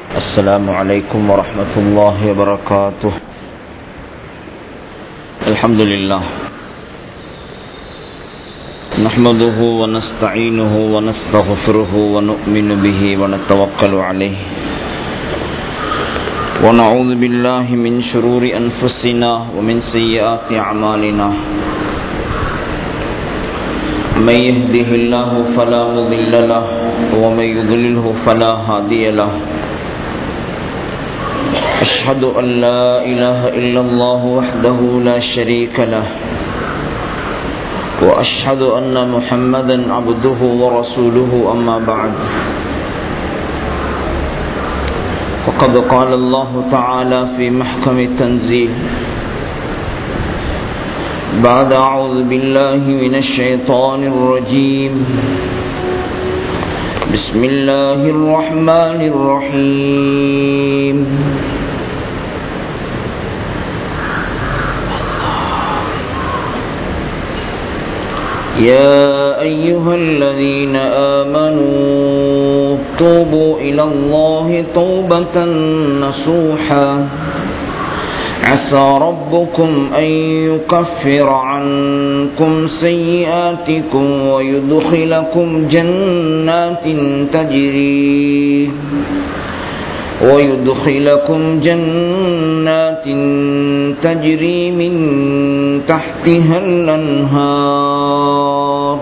السلام عليكم ورحمة الله وبركاته الحمد لله نحمده ونستعينه ونستغفره ونؤمن به ونتوكل عليه ونعوذ بالله من شرور أنفسنا ومن سيئات أعمالنا من يهده الله فلا مضل له ومن يضلله فلا هادي له أشهد أن لا إله إلا الله وحده لا شريك له وأشهد أن محمدا عبده ورسوله أما بعد فقد قال الله تعالى في محكم التنزيل بعد أعوذ بالله من الشيطان الرجيم بسم الله الرحمن الرحيم يا أيها الذين آمنوا توبوا إلى الله توبة نصوحا عسى ربكم أن يكفر عنكم سيئاتكم ويدخلكم جنات تجري ويدخلكم جنات تجري من تحتها الأنهار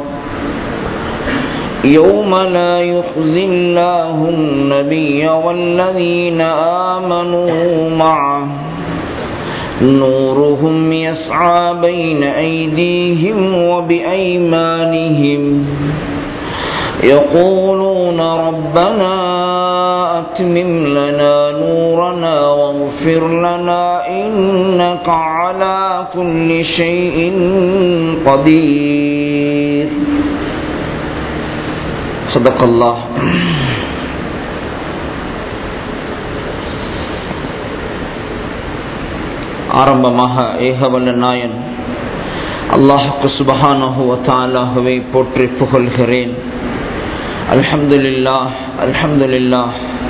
يوم لا يخزي الله النبي والذين آمنوا معه نورهم يسعى بين أيديهم وبأيمانهم يقولون ربنا أتمم لنا نورنا واغفر لنا إنك على كل شيء قدير صدق الله ஆரம்பமாக ஏகவல்ல நாயன் அல்லாஹுக்கு சுபஹானஹு வத்தாலாகவே போற்றி புகழ்கிறேன் அல்ஹம்துலில்லா அல்ஹம்துலில்லா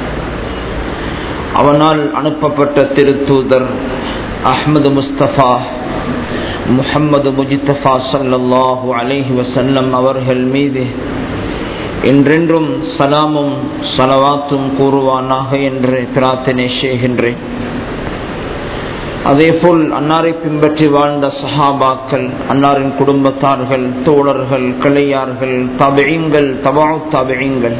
அவனால் அனுப்பப்பட்ட திருத்தூதர் அஹ்மது முஸ்தபா முஹம்மது முஜித்தபா சல்லாஹூ அலைஹி வசல்லம் அவர்கள் மீது என்றென்றும் சலாமும் சலவாத்தும் கூறுவானாக என்று பிரார்த்தனை செய்கின்றேன் அதேபோல் அன்னாரை பின்பற்றி வாழ்ந்த சஹாபாக்கள் அன்னாரின் குடும்பத்தார்கள் தோழர்கள் கிளையார்கள் தபியங்கள் தபா தபியங்கள்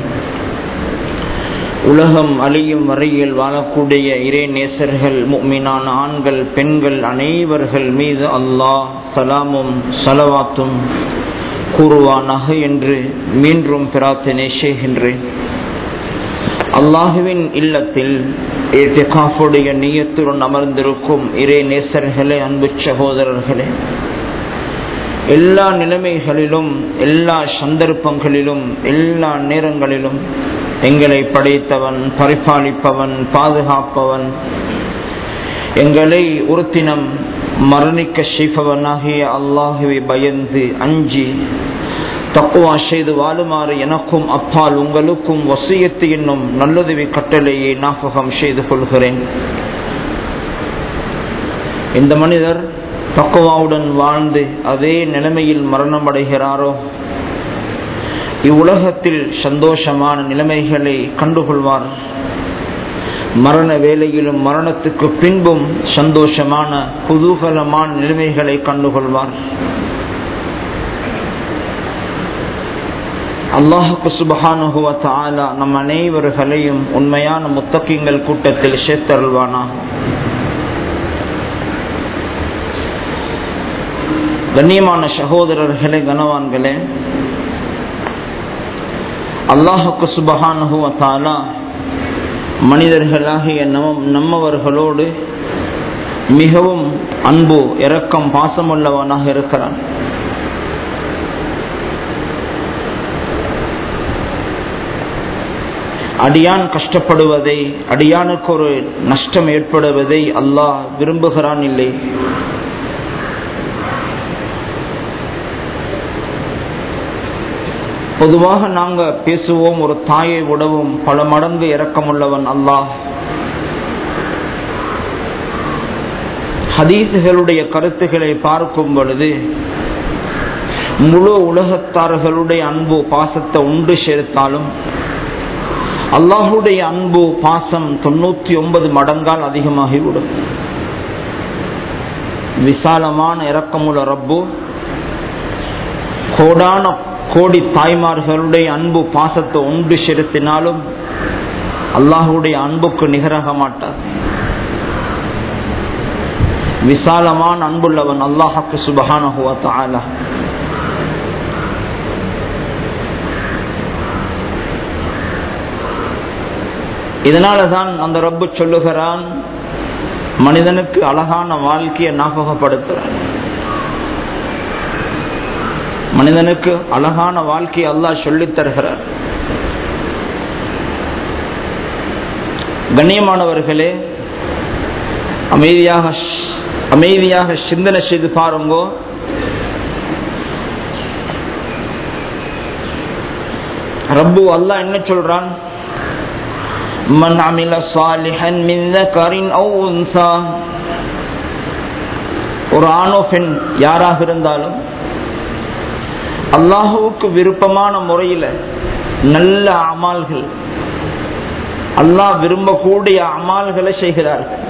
உலகம் அழியும் வரையில் வாழக்கூடிய இறை நேசர்கள் மீனான ஆண்கள் பெண்கள் அனைவர்கள் மீது அல்லாஹ் சலாமும் சலவாத்தும் கூறுவானாக என்று மீண்டும் பிரார்த்தனை செய்கின்றேன் அல்லாஹுவின் இல்லத்தில் ஏத்திகாஃபுடைய நீயத்துடன் அமர்ந்திருக்கும் இறை நேசர்களே அன்பு சகோதரர்களே எல்லா நிலைமைகளிலும் எல்லா சந்தர்ப்பங்களிலும் எல்லா நேரங்களிலும் எங்களை படைத்தவன் பரிபாலிப்பவன் பாதுகாப்பவன் எங்களை உறுத்தினம் மரணிக்க செய்பவனாகிய அல்லாஹுவை பயந்து அஞ்சி தக்குவா செய்து வாழுமாறு எனக்கும் அப்பால் உங்களுக்கும் வசியத்து என்னும் நல்லுதவி கட்டளையை ஞாபகம் செய்து கொள்கிறேன் இந்த மனிதர் தக்குவாவுடன் வாழ்ந்து அதே நிலைமையில் மரணம் அடைகிறாரோ இவ்வுலகத்தில் சந்தோஷமான நிலைமைகளை கண்டுகொள்வார் மரண வேலையிலும் மரணத்துக்கு பின்பும் சந்தோஷமான குதூகலமான நிலைமைகளை கண்டுகொள்வார் அல்லாஹுக்கு சுபஹானுகுவ தாலா நம் அனைவர்களையும் உண்மையான முத்தக்கிங்கள் கூட்டத்தில் சேர்த்தருள்வானா கண்ணியமான சகோதரர்களே கனவான்களே அல்லாஹுக்கு சுபஹானுகுவ தாலா மனிதர்களாகிய நம்மவர்களோடு மிகவும் அன்பு இரக்கம் பாசமுள்ளவனாக இருக்கிறான் அடியான் கஷ்டப்படுவதை அடியானுக்கு ஒரு நஷ்டம் ஏற்படுவதை அல்லாஹ் விரும்புகிறான் இல்லை பொதுவாக நாங்க பேசுவோம் ஒரு தாயை விடவும் பல மடங்கு இரக்கமுள்ளவன் அல்லாஹ் ஹதீசுகளுடைய கருத்துக்களை பார்க்கும் பொழுது முழு உலகத்தார்களுடைய அன்பு பாசத்தை உண்டு சேர்த்தாலும் அல்லாஹுடைய அன்பு பாசம் தொண்ணூத்தி ஒன்பது மடங்கால் அதிகமாகிவிடும் விசாலமான இரக்கமுள்ள ரப்பு கோடான கோடி தாய்மார்களுடைய அன்பு பாசத்தை உண்டு செலுத்தினாலும் அல்லாஹுடைய அன்புக்கு நிகராக மாட்டார் விசாலமான அன்புள்ளவன் அல்லாஹுக்கு சுபகானஹுவ தாலா இதனால தான் அந்த ரப்பு சொல்லுகிறான் மனிதனுக்கு அழகான வாழ்க்கையை ஞாபகப்படுத்துறான் மனிதனுக்கு அழகான வாழ்க்கையை அல்லாஹ் சொல்லித் தருகிறார் கண்ணியமானவர்களே அமைதியாக அமைதியாக சிந்தனை செய்து பாருங்கோ ரப்பு அல்லாஹ் என்ன சொல்றான் மன் அமில சாலிஹன் மின் ذكر أو أنثى ஒரு ஆணோ பெண் யாராக இருந்தாலும் அல்லாஹுவுக்கு விருப்பமான முறையில நல்ல அமால்கள் அல்லாஹ் விரும்பக்கூடிய அமால்களை செய்கிறார்கள்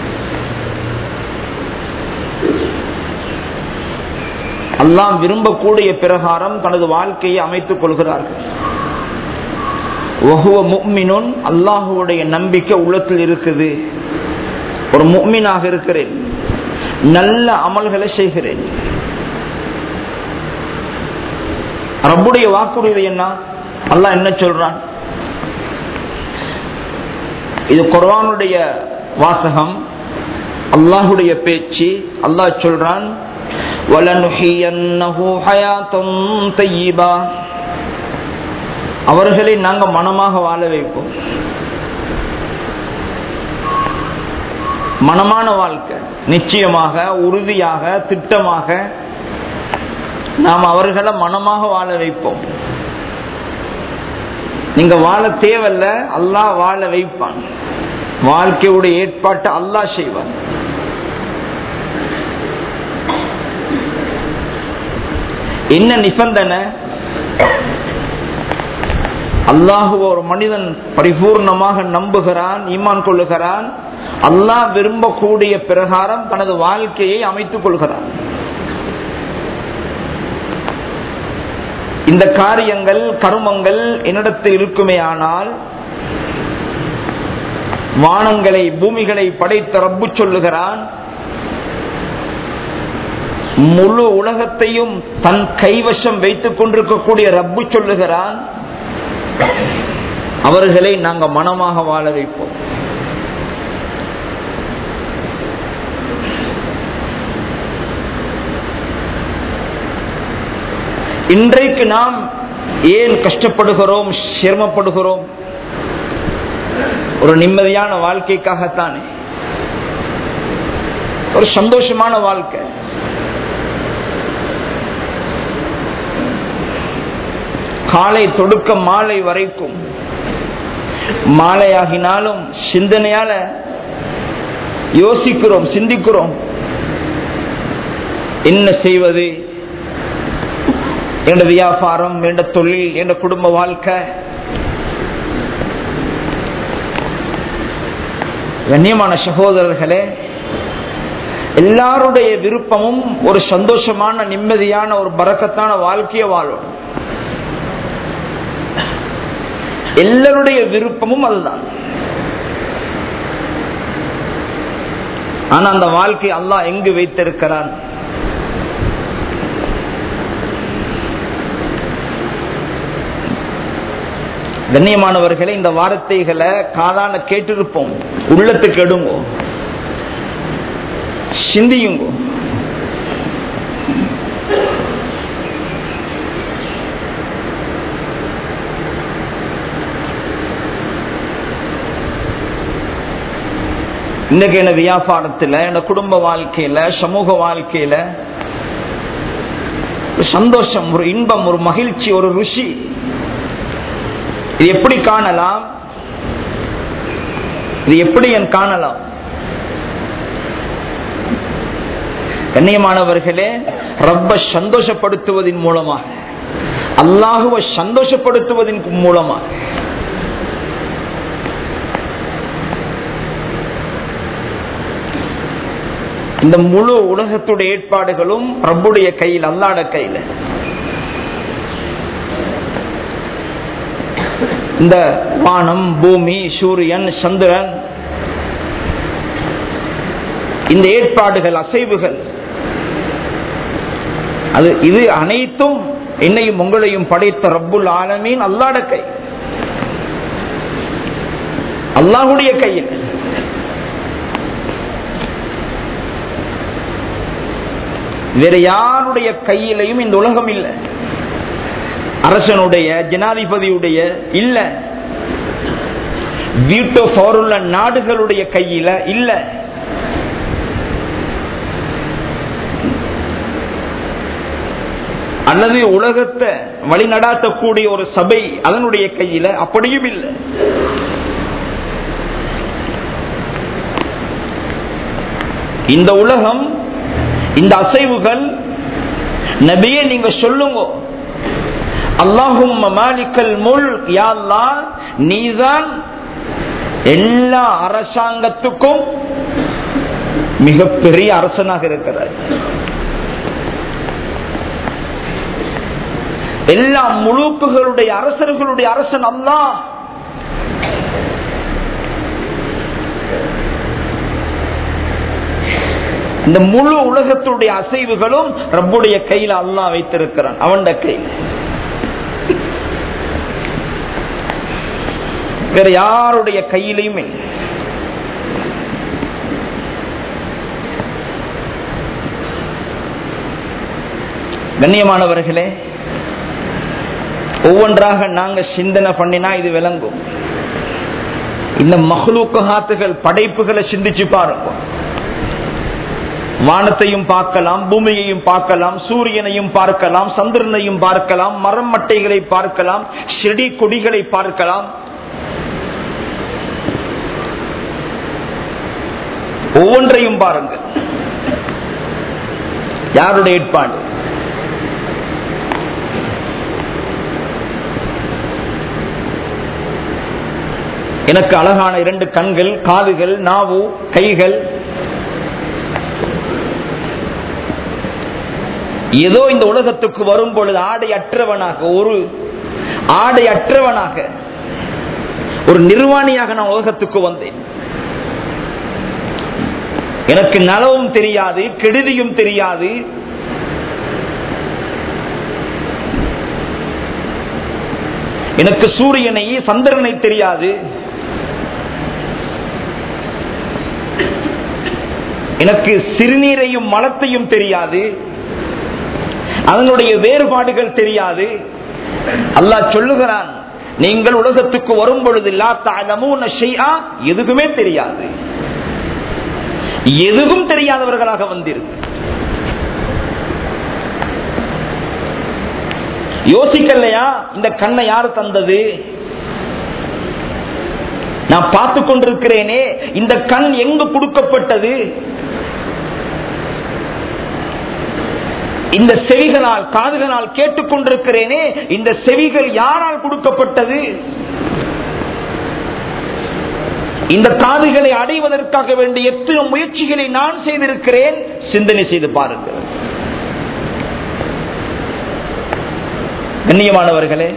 அல்லாஹ் விரும்பக்கூடிய பிரகாரம் தனது வாழ்க்கையை அமைத்துக் கொள்கிறார்கள் ஒஹுவ முக்மினுன் அல்லாஹுடைய நம்பிக்கை உள்ளத்தில் இருக்குது ஒரு முக்மினாக இருக்கிறேன் நல்ல அமல்களை செய்கிறேன் ரப்புடைய வாக்குறுதி என்ன அல்லாஹ் என்ன சொல்றான் இது குர்ஆனுடைய வாசகம் அல்லாஹுடைய பேச்சு அல்லாஹ் சொல்றான் وَلَنُحِيَنَّهُ حَيَاةً طَيِّبَةً அவர்களை நாங்க மனமாக வாழ வைப்போம் மனமான வாழ்க்கை நிச்சயமாக உறுதியாக திட்டமாக நாம் அவர்களை மனமாக வாழ வைப்போம் நீங்க வாழ தேவையில்ல அல்லாஹ் வாழ வைப்பான் வாழ்க்கையுடைய ஏற்பாட்டை அல்லாஹ் செய்வான் என்ன நிபந்தனை அல்லாஹு ஒரு மனிதன் பரிபூர்ணமாக நம்புகிறான் ஈமான் கொள்ளுகிறான் அல்லாஹ் விரும்பக்கூடிய பிரகாரம் தனது வாழ்க்கையை அமைத்துக் கொள்கிறான் இந்த காரியங்கள் கருமங்கள் என்னிடத்தில் இருக்குமே ஆனால் வானங்களை பூமிகளை படைத்த ரப்பு சொல்லுகிறான் முழு உலகத்தையும் தன் கைவசம் வைத்துக் கொண்டிருக்கக்கூடிய ரப்பு சொல்லுகிறான் அவர்களை நாங்க மனமாக வாழ வைப்போம் இன்றைக்கு நாம் ஏன் கஷ்டப்படுகிறோம் சிரமப்படுகிறோம் ஒரு நிம்மதியான வாழ்க்கைக்காகத்தானே ஒரு சந்தோஷமான வாழ்க்கை காலை தொடுக்க மாலை வரைக்கும் மாலையாகினாலும் சிந்தனையால யோசிக்கிறோம் சிந்திக்கிறோம் என்ன செய்வது என்ற வியாபாரம் என்ற தொழில் என்ற குடும்ப வாழ்க்கை கண்ணியமான சகோதரர்களே எல்லாருடைய விருப்பமும் ஒரு சந்தோஷமான நிம்மதியான ஒரு பறக்கத்தான வாழ்க்கையை வாழும் எல்லாருடைய விருப்பமும் அதுதான் ஆனா அந்த வாழ்க்கை அல்லாஹ் எங்கு வைத்திருக்கிறான் கண்ணியமானவர்களே இந்த வார்த்தைகளை காதான கேட்டிருப்போம் உள்ளத்துக்கு எடுங்கோ சிந்தியுங்கோ இன்னைக்கு என்ன வியாபாரத்துல என்ன குடும்ப வாழ்க்கையில சமூக வாழ்க்கையில ஒரு சந்தோஷம் ஒரு இன்பம் ஒரு மகிழ்ச்சி ஒரு ருசி இது எப்படி காணலாம் இது எப்படி என் காணலாம் கண்ணியமானவர்களே ரப்ப சந்தோஷப்படுத்துவதன் மூலமாக அல்லாஹுவை சந்தோஷப்படுத்துவதன் மூலமாக இந்த முழு உலகத்துடைய ஏற்பாடுகளும் ரப்புடைய கையில் அல்லாட கையில் இந்த வானம் பூமி சூரியன் சந்திரன் இந்த ஏற்பாடுகள் அசைவுகள் அது இது அனைத்தும் என்னையும் உங்களையும் படைத்த ரப்புல் ஆலமீன் அல்லாட கை அல்லாஹுடைய கையில் வேற யாருடைய கையிலையும் இந்த உலகம் இல்லை அரசனுடைய ஜனாதிபதியுடைய இல்ல வீட்டோ பவர் நாடுகளுடைய கையில இல்ல அல்லது உலகத்தை வழிநடாத்தக்கூடிய ஒரு சபை அதனுடைய கையில அப்படியும் இல்லை இந்த உலகம் இந்த அசைவுகள் நபியே நீங்க சொல்லுங்க அல்லாஹும் மாலிக்கல் முல் யாழ்லா நீதான் எல்லா அரசாங்கத்துக்கும் மிகப்பெரிய அரசனாக இருக்கிறார் எல்லா முழுக்குகளுடைய அரசர்களுடைய அரசன் அல்லாஹ் இந்த முழு உலகத்துடைய அசைவுகளும் ரப்புடைய கையில அல்லாஹ் வைத்திருக்கிறான் அவன் கையில் வேற யாருடைய கையிலையும் இல்லை கண்ணியமானவர்களே ஒவ்வொன்றாக நாங்க சிந்தனை பண்ணினா இது விளங்கும் இந்த மஹ்லூக்கஹாத்துகள் படைப்புகளை சிந்திச்சு பாருங்க வானத்தையும் பார்க்கலாம் பூமியையும் பார்க்கலாம் சூரியனையும் பார்க்கலாம் சந்திரனையும் பார்க்கலாம் மரம் மட்டைகளை பார்க்கலாம் செடி கொடிகளை பார்க்கலாம் ஒவ்வொன்றையும் பாருங்கள் யாருடைய ஏற்பாடு எனக்கு அழகான இரண்டு கண்கள் காதுகள் நாவு கைகள் ஏதோ இந்த உலகத்துக்கு வரும் பொழுது ஆடை அற்றவனாக ஒரு ஆடை அற்றவனாக ஒரு நிர்வாணியாக நான் உலகத்துக்கு வந்தேன் எனக்கு நலவும் தெரியாது கெடுதியும் தெரியாது எனக்கு சூரியனை சந்திரனை தெரியாது எனக்கு சிறுநீரையும் மலத்தையும் தெரியாது அதனுடைய வேறுபாடுகள் தெரியாது அல்லாஹ் சொல்லுகிறான் நீங்கள் உலகத்துக்கு வரும் பொழுது எதுவுமே தெரியாது எதுவும் தெரியாதவர்களாக வந்திருக்கு யோசிக்கலையா இந்த கண்ணை யார் தந்தது நான் பார்த்து கொண்டிருக்கிறேனே இந்த கண் எங்கு கொடுக்கப்பட்டது இந்த செவிகளால் காதுகளால் கேட்டுக்கொண்டிருக்கிறேனே இந்த செவிகள் யாரால் கொடுக்கப்பட்டது இந்த காதுகளை அடைவதற்காக வேண்டிய எத்தனை முயற்சிகளை நான் செய்திருக்கிறேன் சிந்தனை செய்து பாருங்கள் கண்ணியமானவர்களே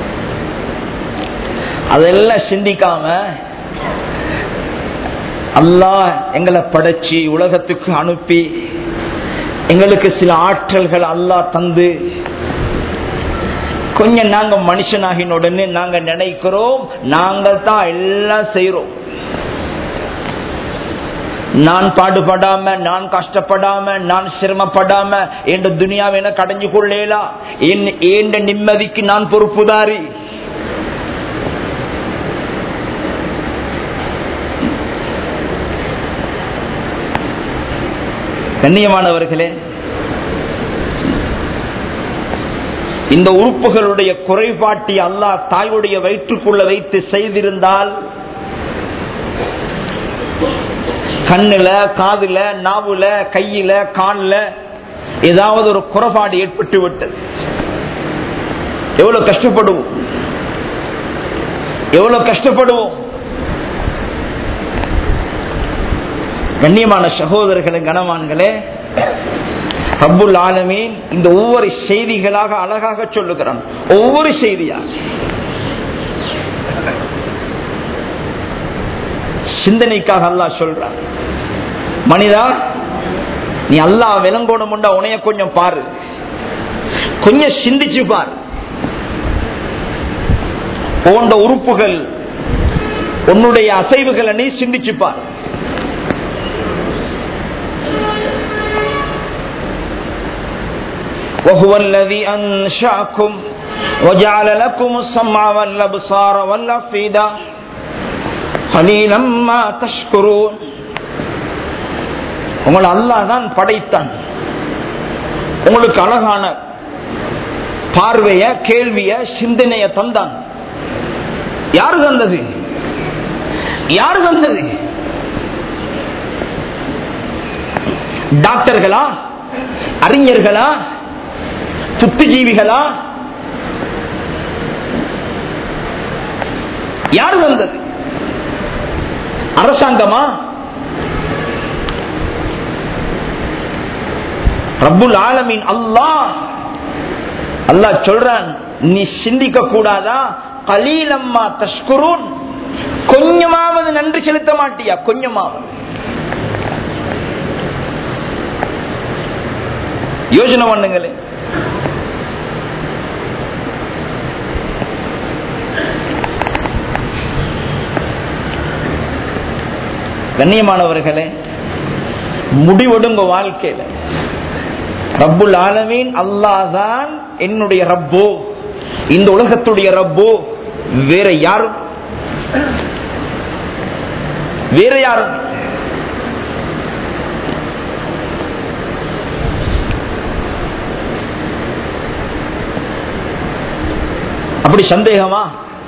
அதெல்லாம் சிந்திக்காம அல்லாஹ் எங்களை படைச்சி உலகத்துக்கு அனுப்பி எங்களுக்கு சில ஆற்றல்கள் அல்லாஹ் தந்து கொஞ்சம் நாங்க மனுஷனாகின உடனே நாங்க நினைக்கிறோம் நாங்கள் தான் எல்லாம் செய்யறோம் நான் பாடுபடாம நான் கஷ்டப்படாம நான் சிரமப்படாம என்ற துனியாவை என கடைஞ்சு கொள்ளேலா ஏண்ட நிம்மதிக்கு நான் பொறுப்புதாரி கண்ணியமானவர்களே இந்த உறுப்புகளுடைய குறைபாட்டி அல்லாஹ் தாயுடைய வயிற்றுக்குள்ள வைத்து செய்திருந்தால் கண்ணுல காதுல நாவுல கையில கால்ல ஏதாவது ஒரு குறைபாடு ஏற்பட்டு விட்டது எவ்வளவு கஷ்டப்படுவோம் எவ்வளவு கஷ்டப்படுவோம் கண்ணியமான சகோதரர்களே கனவான்களே ரப்புல் ஆலமீன் இந்த ஒவ்வொரு செய்திகளாக அழகாக சொல்லுகிறான் ஒவ்வொரு செய்தியா சிந்தனைக்காக அல்லாஹ் சொல்றான் மனிதா நீ அல்லாஹ் விலங்கோணம் உண்டா உனைய கொஞ்சம் பாரு கொஞ்சம் சிந்திச்சு பாரு போன்ற உறுப்புகள் உன்னுடைய அசைவுகளை நீ சிந்திச்சு பார் وهو الذي أنشأكم وجعل لكم السمع والأبصار والأفئدة قليلا ما تشكرون உங்களை அல்லாஹ் தான் படைத்தான் உங்களுக்கு அழகான பார்வைய கேள்விய சிந்தனைய தந்தான் யாரு தந்தது யாரு தந்தது டாக்டர்களா அறிஞர்களா புத்திஜீவிகளா யாரு தந்தது அரசாங்கமா ரப்புல் ஆலமீன் அல்லாஹ் அல்லாஹ் சொல்றான் நீ சிந்திக்க கூடாதா கலீலம்மா தஷ்குரூன் கொஞ்சமாவது நன்றி செலுத்த மாட்டியா கொஞ்சமாவது யோசனை பண்ணுங்களே கண்ணியமானவர்களே முடிவெடுங்க வாழ்க்கையில ரப்புல் ஆலமீன் அல்லாதான் என்னுடைய ரப்போ இந்த உலகத்துடைய ரப்போ வேற யாரும் வேற யாரும் அப்படி சந்தேகமா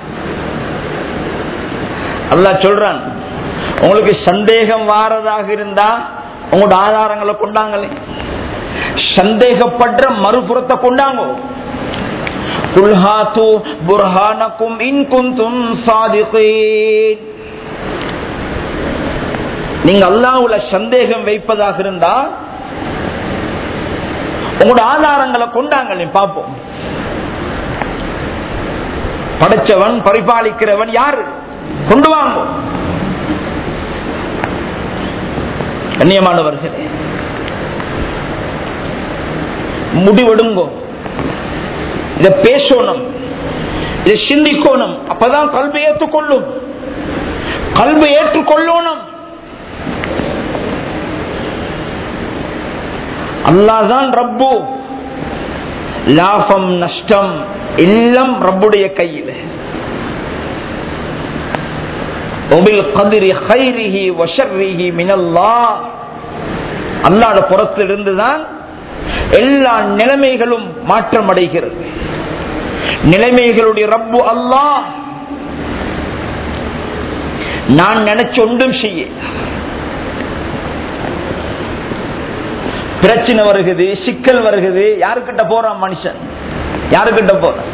அல்லாஹ் சொல்றான் உங்களுக்கு சந்தேகம் வாரதாக இருந்தா உங்களோட ஆதாரங்களை கொண்டாங்களே சந்தேகப்படுற மறுபுறத்தை கொண்டாங்க குல்ஹாத்து புர்ஹானக்கும் இன் குந்தும் சாதிகீன் நீங்க அல்லாஹ்வுல சந்தேகம் வைப்பதாக இருந்தா உங்களோட ஆதாரங்களை கொண்டாங்களே பார்ப்போம் படைச்சவன் பரிபாலிக்கிறவன் யாரு கொண்டு வாங்க கண்ணியமானவர்களே முடிவெடுங்கோ இத பேசணும் இதை சிந்திக்கணும் அப்பதான் கல்வி ஏற்றுக்கொள்ளும் கல்வி ஏற்றுக்கொள்ளணும் அல்லாதான் ரப்பு லாபம் நஷ்டம் எல்லாம் ரப்புடைய கையில் அல்லாட புறத்திலிருந்துதான் எல்லா நிலைமைகளும் மாற்றம் அடைகிறது நிலைமைகளுடைய ரப்பு அல்லாஹ் நான் நினைச்ச ஒன்றும் செய்ய பிரச்சனை வருகுது சிக்கல் வருகுது யாருக்கிட்ட போறான் மனுஷன் யாருக்கிட்ட போறான்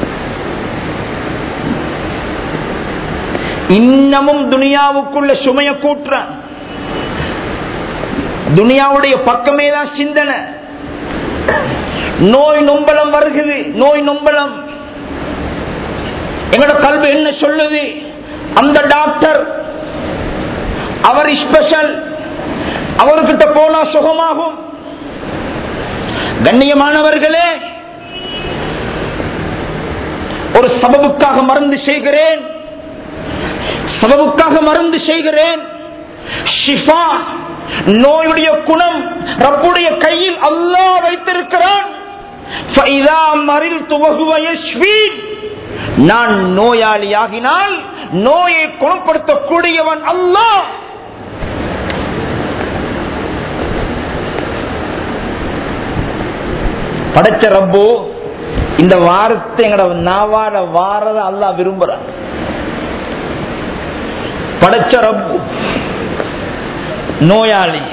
இன்னமும் துனியாவுக்குள்ள சுமைய கூட்டுறான் துனியாவுடைய பக்கமே தான் சிந்தனை நோய் நொம்பலம் வருகுது நோய் நொம்பலம் எங்களோட கல்வி என்ன சொல்லுது அந்த டாக்டர் அவர் ஸ்பெஷல் அவர்கிட்ட போனா சுகமாகும் கண்ணியமானவர்களே ஒரு சபபுக்காக மருந்து செய்கிறேன் சபபுக்காக மருந்து செய்கிறேன் ஷிஃபா நோயுடைய குணம் ரப்புடைய கையில் அல்லாஹ் வைத்திருக்கிறான் நான் நோயாளியாகினால் நோயை குணப்படுத்தக்கூடியவன் அல்லாஹ் படைச்ச ரப்பு இந்த வாரத்தை எங்கட நாவாட வாரத அல்லாஹ் விரும்புறான் படைச்ச ரப்பு நோயாளி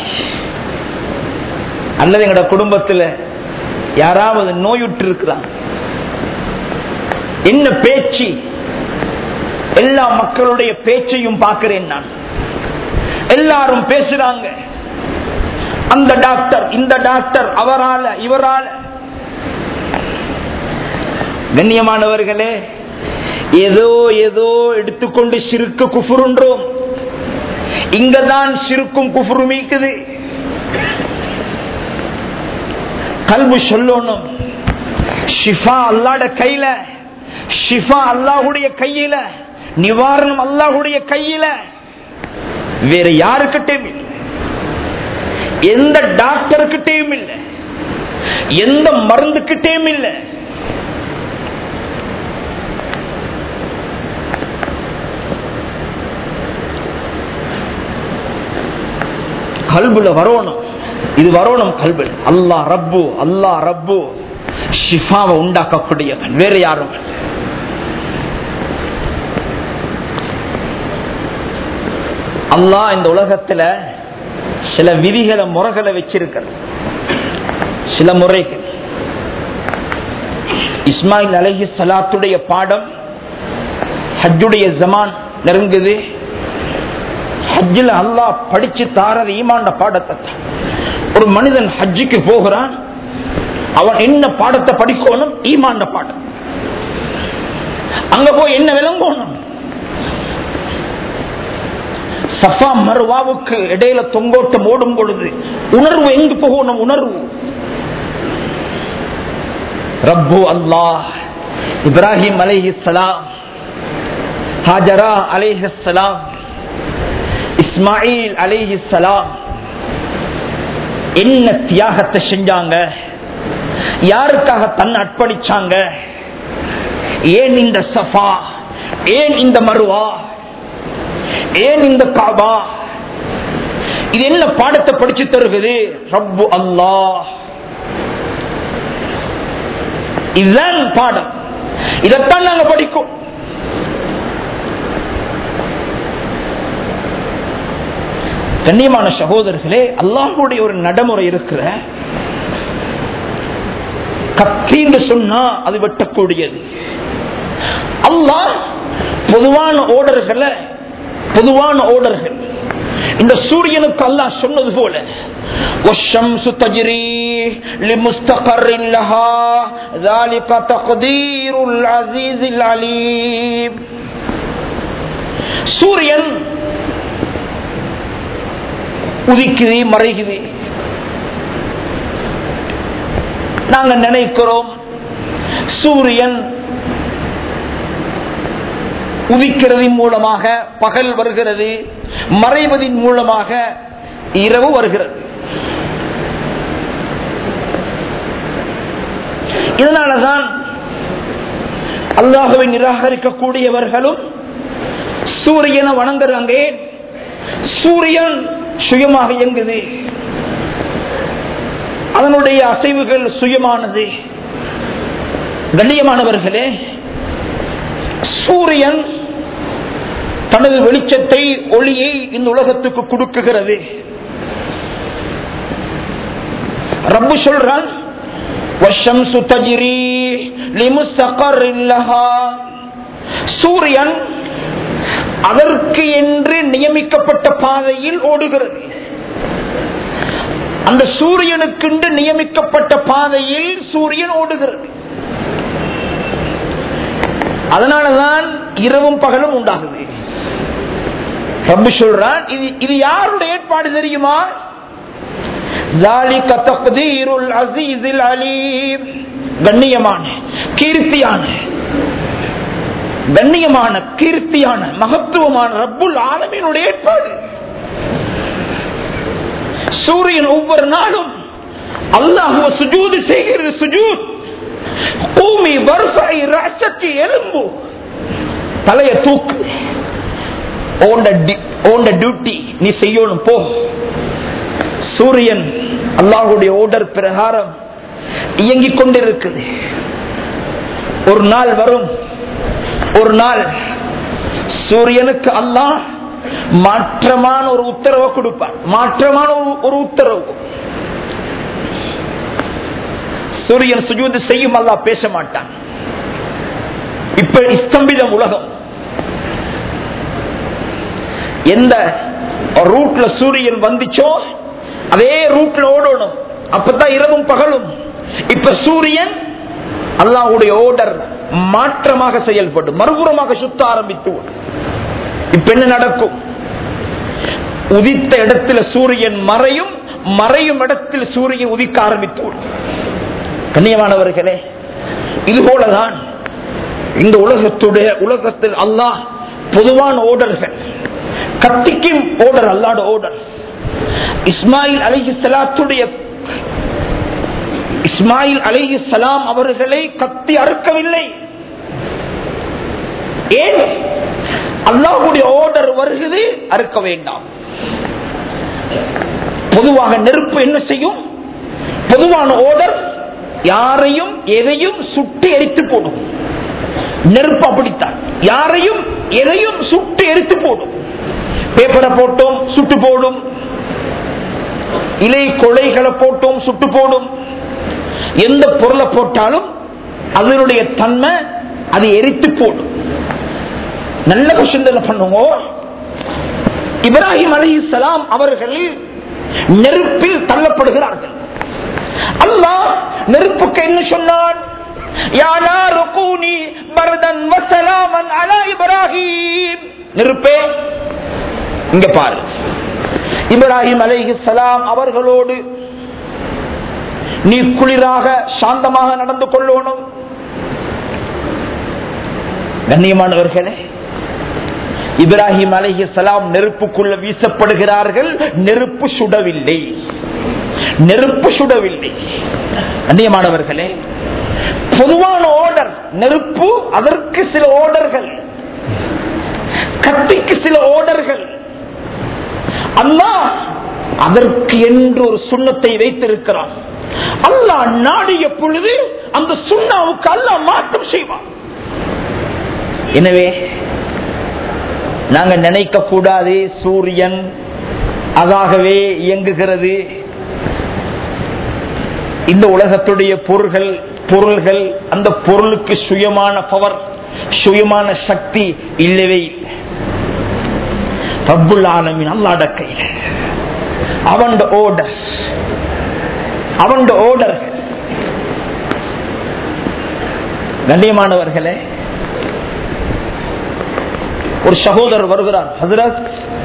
அல்லது எங்கட குடும்பத்துல யாராவது நோயுற்று இருக்கிறான் என்ன பேச்சு எல்லா மக்களுடைய பேச்சையும் பார்க்கிறேன் நான் எல்லாரும் பேசுறாங்க அந்த டாக்டர் இந்த டாக்டர் அவரால இவரால கண்ணியமானவர்களே ஏதோ ஏதோ எடுத்துக்கொண்டு சிறுக்கு குஃபுருன்றோம் இங்கதான் சிறுக்கும் குஃபுரும் மீக்குது கல்வி சொல்லணும் ஷிஃபா அல்லாட கையில ஷிஃபா அல்லாஹுடைய கையில நிவாரணம் அல்லாஹுடைய கையில வேற யாருக்கிட்டையும் இல்லை எந்த டாக்டருக்கிட்டையும் இல்லை எந்த மருந்துக்கிட்டையும் இல்லை கல்புல வரணும் இது வரணும் கல்புல அல்லா ரப்பு அல்லா ரப்பு ஷிஃபாவை உண்டாக்கக்கூடியவன் வேற யாரும் இல்லை. அல்லாஹ் இந்த உலகத்துல சில விதிகளை முறைகளை வச்சிருக்கிறது சில முறைகள் இஸ்மாயில் அலஹி சலாத்துடைய பாடம் ஹஜ்ஜுடைய ஜமான் நெருங்குது ஹஜ்ஜில் அல்லாஹ் படிச்சு தாரது ஈமாண்ட பாடத்தை தான். ஒரு மனிதன் ஹஜ்ஜுக்கு போகிறான் அவன் என்ன பாடத்தை படிக்கணும் ஈமாண்ட பாடம் அங்க போய் என்ன விளங்கணும் சஃபா மருவாவுக்கு இடையில தொங்கோட்டம் ஓடும் பொழுது உணர்வு எங்கு போகணும் உணர்வு ரப்பு அல்லாஹ் இப்ராஹிம் அலைஹிஸ்ஸலாம் ஹாஜரா அலைஹிஸ்ஸலாம் இஸ்மாயில் அலைஹிஸ்ஸலாம் என்ன தியாகத்தை செஞ்சாங்க யாருக்காக தன்னை அர்ப்பணிச்சாங்க ஏன் இந்த சஃபா ஏன் இந்த மருவா ஏன் இந்த காபா இது என்ன பாடத்தை படிச்சு தருகிறது ரப்பு அல்லாஹ் இதுதான் பாடம் இதைத்தான் நாங்க படிக்கும் கண்ணியமான சகோதரர்களே அல்லாஹுடைய ஒரு நடைமுறை இருக்கிற கத்தின்னு சொன்னா அது வெட்டக்கூடியது அல்லாஹ் பொதுவான ஓடர்களை பொதுவான ஓடர்கள் இந்த சூரியனுக்கு அல்லாஹ் சொன்னது போல والشمس تجري لمستقر لها ذلك تقدير العزيز العليم சூரியன் உதிக்குது மறைகுது நாங்க நினைக்கிறோம் சூரியன் உதிக்கிறதின் மூலமாக பகல் வருகிறது மறைவதின் மூலமாக இரவு வருகிறது இதனாலதான் அல்லாஹுவை நிராகரிக்கக்கூடியவர்களும் சூரியனை வணங்குறாங்க சூரியன் சுயமாக இயங்குது அதனுடைய அசைவுகள் சுயமானது கண்ணியமானவர்களே சூரியன் தனது வெளிச்சத்தை ஒளியை இந்த உலகத்துக்கு கொடுக்குகிறது ரப்பு சொல்றான் வஷம்சு தஜிரி லிமுஸ்தகர் இல்லஹா சூரியன் அதற்கு என்று நியமிக்கப்பட்ட பாதையில் ஓடுகிறது அந்த சூரியனுக்கு நியமிக்கப்பட்ட பாதையில் சூரியன் ஓடுகிறது அதனாலதான் இரவும் பகலும் உண்டாகுது ரப்பு சொல்றான் இது இது யாருடைய ஏற்பாடு தெரியுமா ذَلِكَ تَقْدِيرُ الْعَزِيزِ الْعَلِيمِ கண்ணியமான கீர்த்தியான கண்ணியமான கீர்த்தியான மகத்துவமான ரப்புல் ஆலமீனுடைய ஏற்பாடு சூரியன் ஒவ்வொரு நாளும் அல்லாஹுவ சுஜூது செய்கிறது சுஜூத் பூமி வருஷை ரசக்கு எலும்பு தலைய தூக்கு ஓண்ட டியூட்டி நீ செய்யணும் போ சூரியன் அல்லாஹுடைய ஓர்டர் பிரகாரம் இயங்கிக் கொண்டிருக்குது ஒரு நாள் வரும் ஒரு நாள் சூரியனுக்கு அல்லாஹ் மாற்றமான ஒரு உத்தரவை கொடுப்பார் மாற்றமான ஒரு- ஒரு உத்தரவு சூரியன் சுஜூது செய்யும் அல்லாஹ் பேச மாட்டான் இப்ப இஸ்தம்பிதம் உலகம் எந்த ரூட்ல சூரியன் வந்துச்சோ அதே ரூட்ல ஓடணும் அப்பதான் இரவும் பகலும் இப்ப சூரியன் அல்லாஹ்வுடைய ஓர்டர் மாற்றமாக செயல்படும் மறுபுறமாக சுத்த ஆரம்பித்து விடும். இப்ப என்ன நடக்கும் உதித்த இடத்துல சூரியன் மறையும் மறையும் இடத்தில் சூரியன் உதிக்க ஆரம்பித்து விடும். கண்ணியமானவர்களே இது போலதான் இந்த உலகத்துடைய உலகத்தில் அல்லாஹ் பொதுவான ஓடர்கள் கத்திக்கும் ஓடர் அல்லாட ஓடர் இஸ்மாயில் அலிஹி சலாத்துடைய இஸ்மாயில் அலிஹி சலாம் அவர்களை கத்தி அறுக்கவில்லை ஏன் அல்லாஹுடைய ஓர்டர் வருகிறது அறுக்க வேண்டாம் பொதுவாக நெருப்பு என்ன செய்யும் பொதுவான ஓர்டர் யாரையும் எதையும் சுட்டி எரித்து போடும் நெருப்பு அப்படித்தான் யாரையும் எதையும் சுட்டு எரித்து போடும் பேப்பரை போட்டோம் சுட்டு போடும் இலை கொலைகளை போட்டோம் சுட்டு போடும் எந்த பொருளை போட்டாலும் அதனுடைய தன்மை அது எரித்து போடும் நல்ல கொஸ்டின் பண்ணுவோம் இப்ராஹிம் அலி சலாம் அவர்கள் நெருப்பில் தள்ளப்படுகிறார்கள் அல்லாஹ் நெருப்புக்கு என்ன சொன்னான் யா நாரு கூனி பர்தன் வசலாமன் அலா இப்ராஹிம் நெருப்பே இங்க பாரு இப்ராஹிம் அலைஹி சலாம் அவர்களோடு நீ குளிராக சாந்தமாக நடந்து கொள்ளணும் கண்ணியமானவர்களே இப்ராஹிம் அலைஹி சலாம் நெருப்புக்குள்ள வீசப்படுகிறார்கள் நெருப்பு சுடவில்லை நெருப்பு சுடவில்லை கண்ணியமானவர்களே பொதுவான ஓர்டர் நெருப்பு அதற்கு சில ஓர்டர்கள் கத்திக்கு சில ஓர்டர்கள் அல்லாஹ் அதற்கு என்று ஒரு சுண்ணத்தை வைத்திருக்கிறான் அல்லாஹ் நாடிய பொழுது அந்த சுண்ணாவுக்கு அல்லாஹ் மாற்றம் செய்வான் எனவே நாங்க நினைக்க கூடாது சூரியன் அதாகவே இயங்குகிறது இந்த உலகத்துடைய பொருள்கள் பொருள்கள் அந்த பொருளுக்கு சுயமான பவர் சுயமான சக்தி இல்லவே இல்லை ரப்புல் ஆலமின் அல்லாட கையில் அவன் ஓர்டர் அவன் ஓர்டர்கள் கண்ணியமானவர்களே ஒரு சகோதரர் வருகிறார் ஹசரத்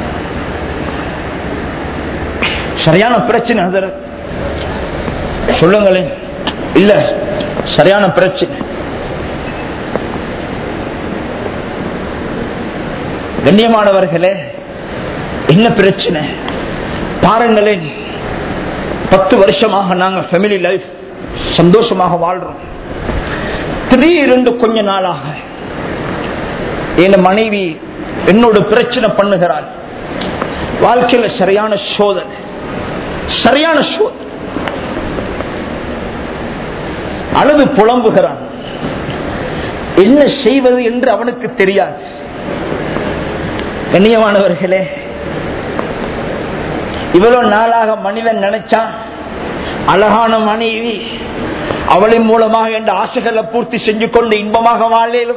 சரியான பிரச்சனை ஹசரத் சொல்லுங்களேன் இல்ல சரியான பிரச்சனை கண்ணியமானவர்களே என்ன பிரச்சனை பாருங்களேன் பத்து வருஷமாக நாங்க ஃபேமிலி லைஃப் சந்தோஷமாக வாழ்றோம் திடீரென்று கொஞ்ச நாளாக என் மனைவி என்னோட பிரச்சனை பண்ணுகிறாள் வாழ்க்கையில சரியான சோதனை சரியான சோதனை அழுது புலம்புகிறான் என்ன செய்வது என்று அவனுக்கு தெரியாது கண்ணியமானவர்களே இவ்வளவு நாளாக மனிதன் நினைச்சான் அழகான மனைவி அவளின் மூலமாக என்ற ஆசைகளை பூர்த்தி செஞ்சு கொண்டு இன்பமாக வாழலும்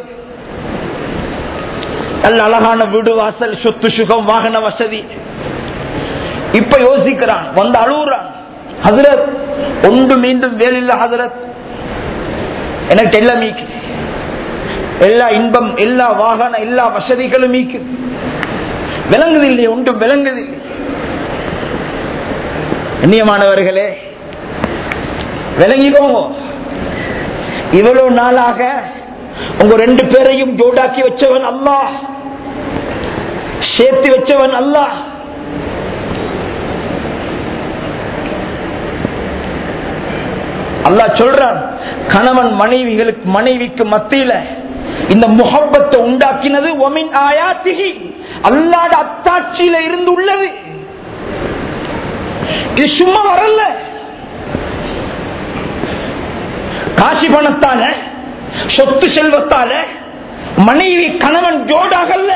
நல்ல அழகான வீடு வாசல் சொத்து சுகம் வாகன வசதி இப்ப யோசிக்கிறான் வந்து அழுகுறான் ஹசரத் ஒன்று மீண்டும் வேலில்ல ஹசரத் எனக்கு எல்லாம் மீக்கு எல்லா இன்பம் எல்லா வாகன எல்லா வசதிகளும் மீக்கு விளங்குதில்லை ஒன்றும் விளங்குதில்லை கண்ணியமானவர்களே விளங்கிக்கோங்க இவ்வளவு நாளாக உங்க ரெண்டு பேரையும் ஜோடாக்கி வச்சவன் அல்லாஹ் சேர்த்து வச்சவன் அல்லாஹ் அல்லாஹ் சொல்றான் கணவன் மனைவிகளுக்கு மனைவிக்கு மத்தியில இந்த முகப்பத்தை உண்டாக்கினது ஒமின் ஆயாத்திகி அல்லாட அத்தாட்சியில இருந்து உள்ளது இது சும்மா வரல காசி பணத்தால சொத்து செல்வத்தால மனைவி கணவன் ஜோடாகல்ல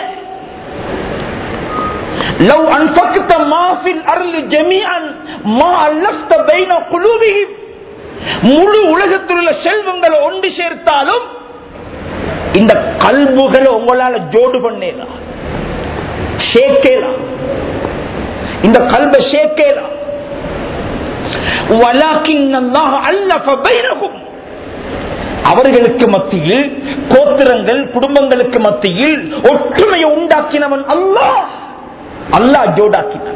لو أنفقت ما في الأرض جميعا ما ألفت بين قلوبهم முழு உலகத்தில் உள்ள செல்வங்களை ஒன்று சேர்த்தாலும் இந்த கல்புகளை உங்களால ஜோடு பண்ணலாம் சேர்க்கலாம் இந்த கல்பை சேர்க்கலாம் வலாக்கின் அல்லாஹ் அல்லஃப பைனஹும் அவர்களுக்கு மத்தியில் கோத்திரங்கள் குடும்பங்களுக்கு மத்தியில் ஒற்றுமையை உண்டாக்கினவன் அல்லாஹ் அல்லாஹ் ஜோடாக்கினான்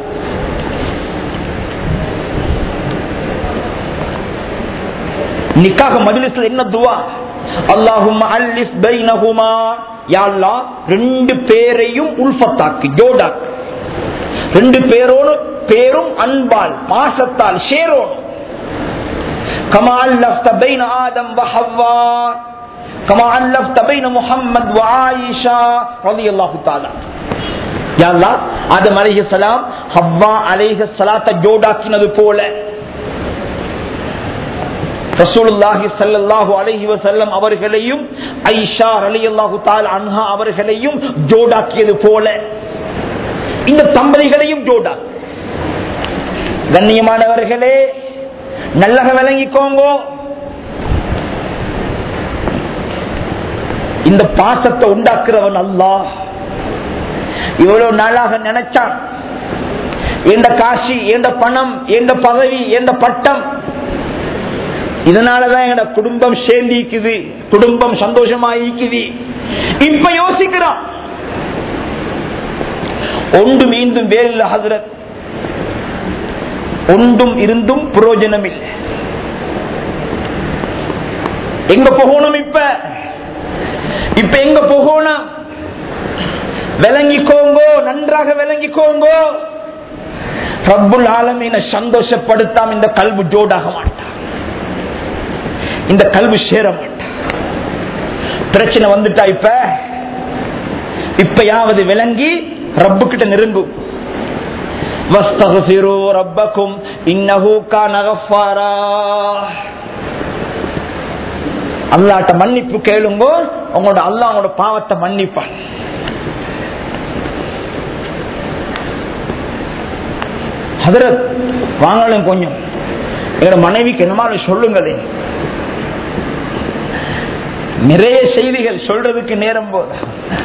நிக்காக மஜ்லிஸ்ல என்ன துவா அல்லாஹும் அல்லிஃப் பைனஹுமா யா அல்லாஹ் ரெண்டு பேரையும் உல்ஃபத்தாக்கு ஜோடாக்கு ரெண்டு பேரோடு பேரும் அன்பால் பாசத்தால் சேரோடும் كما ألفت بين آدم وحواء كما ألفت بين محمد وعائشة رضي الله تعالى யா அல்லாஹ் ஆதம் அலைஹிஸ்ஸலாம் ஹவ்வா அலைஹிஸ்ஸலாத்தை ஜோடாக்கினது போல ரசூலுல்லாஹி ஸல்லல்லாஹு அலைஹி வஸல்லம் அவர்களையும் ஐஷா ரலியல்லாஹு தஆலா அன்ஹா அவர்களையும் ஜோடாக்கியது போல இந்த தம்பதிகளையும் ஜோடா கண்ணியமானவர்களே நல்லக விளங்கிக்கோங்க இந்த பாசத்தை உண்டாக்குறவன் அல்லாஹ் இவ்வளவு நாளாக நினைச்சான் எந்த காசி எந்த பணம் எந்த பதவி எந்த பட்டம் இதனாலதான் எங்க குடும்பம் சேர்ந்திக்குது குடும்பம் சந்தோஷமா இருக்குது இப்ப யோசிக்கிறான் ஒன்று மீண்டும் வேறில்ல ஹசரத் ஒன்றும் இருந்தும் புரோஜனம் இல்லை எங்க போகணும் இப்ப இப்ப எங்க போகணும் விளங்கிக்கோங்கோ நன்றாக விளங்கிக்கோங்கோ ரப்புல் ஆலமீன சந்தோஷப்படுத்தாம இந்த கல்வி ஜோடாக மாட்டான் இந்த கல்வி சேர மாட்டான் பிரச்சனை வந்துட்டா இப்ப இப்பயாவது விளங்கி ரப்பு கிட்ட நெருங்கும் واستغفروا ربكم انه كان غفارا அல்லாட்ட மன்னிப்பு கேளுங்க உங்களோட அல்லாஹ் உங்களோட பாவத்தை மன்னிப்பான் ஹதரத் வாங்கலும் கொஞ்சம் எங்க மனைவிக்கு என்னமாலும் சொல்லுங்களேன் நிறைய செய்திகள் சொல்றதுக்கு நேரம் போது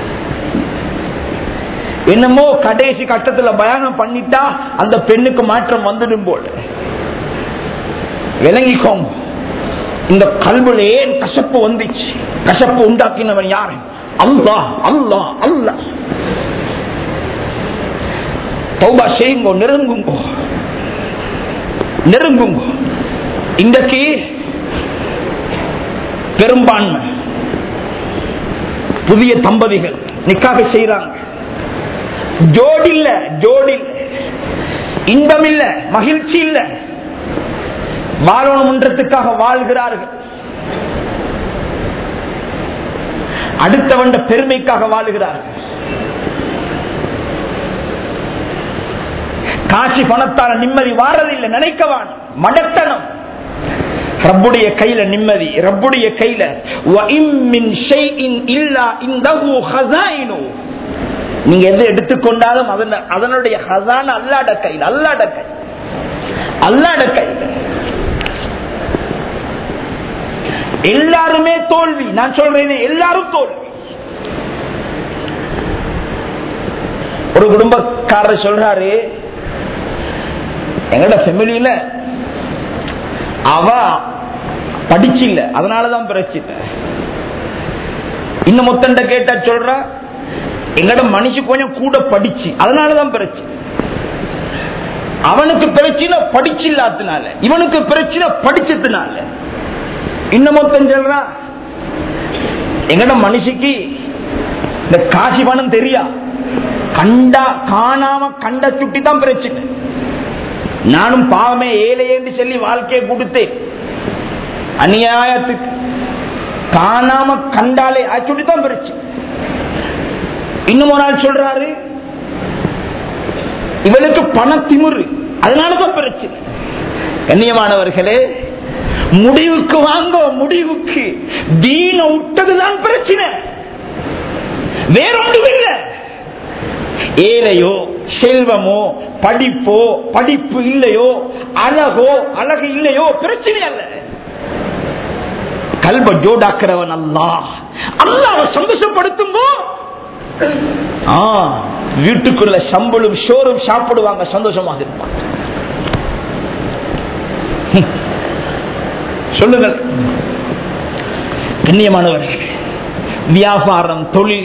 என்னமோ கடைசி கட்டத்துல பயானம் பண்ணிட்டா அந்த பெண்ணுக்கு மாற்றம் வந்துடும் போல விளங்கிக்கோங்க இந்த கல்வில ஏன் கசப்பு வந்துச்சு கசப்பு உண்டாக்கினவன் யாரு அல்லா அல்லா அல்லா தௌபா செய்யுங்கோ நெருங்குங்கோ நெருங்குங்கோ இன்றைக்கு பெரும்பான்மை புதிய தம்பதிகள் நிக்காக செய்யறாங்க ஜோடி இல்ல ஜோடி இல்ல இன்பம் இல்ல மகிழ்ச்சி இல்ல வாழணும்ன்றதுக்காக வாழ்கிறார்கள் அடுத்தவண்ட பெருமைக்காக வாழுகிறார்கள் காட்சி பணத்தால நிம்மதி வாரதில்லை நினைக்கவான் மடத்தனம் ரப்புடைய கையில நிம்மதி ரப்புடைய கையில நீங்க எது எடுத்துக்கொண்டாலும் அதனுடைய ஹசான அல்லாட கையில் அல்லாட கை அல்லாட கையில் எல்லாருமே தோல்வி நான் சொல்றேன் எல்லாரும் தோல்வி ஒரு குடும்பக்காரர் சொல்றாரு எங்கட ஃபெமிலியில அவ படிச்சு இல்ல அதனாலதான் பிரச்சனை இன்னும் மொத்தண்ட கேட்டா சொல்ற எங்கட மனுஷி கொஞ்சம் கூட படிச்சு அதனாலதான் பிரச்சனை அவனுக்கு பிரச்சனை படிச்சு இல்லாதனால இவனுக்கு பிரச்சனை படிச்சதுனால இன்னும் மொத்தம் சொல்றா எங்கட மனுஷிக்கு இந்த காசி பணம் தெரியா கண்டா காணாம கண்ட சுட்டி தான் பிரச்சனை நானும் பாவமே ஏழை என்று சொல்லி வாழ்க்கையை கொடுத்தேன் அநியாயத்துக்கு காணாம கண்டாலே அச்சுட்டி தான் பிரச்சனை இன்னும் ஒரு நாள் சொல்றாரு இவளுக்கு பண திமுரு அதனாலதான் பிரச்சனை கண்ணியமானவர்களே முடிவுக்கு வாங்க முடிவுக்கு தீன விட்டதுதான் பிரச்சனை வேறொன்றும் இல்லை ஏழையோ செல்வமோ படிப்போ படிப்பு இல்லையோ அழகோ அழகு இல்லையோ பிரச்சனை அல்ல கல்வ ஜோடாக்குறவன் அல்லா அல்லாவை சந்தோஷப்படுத்தும்போ ஆ, வீட்டுக்குள்ள சம்பளும் ஷோரும் சாப்பிடுவாங்க சந்தோஷமாக இருப்பாங்க ஹம். சொல்லுங்கள் கண்ணியமானவர்கள் வியாபாரம் தொழில்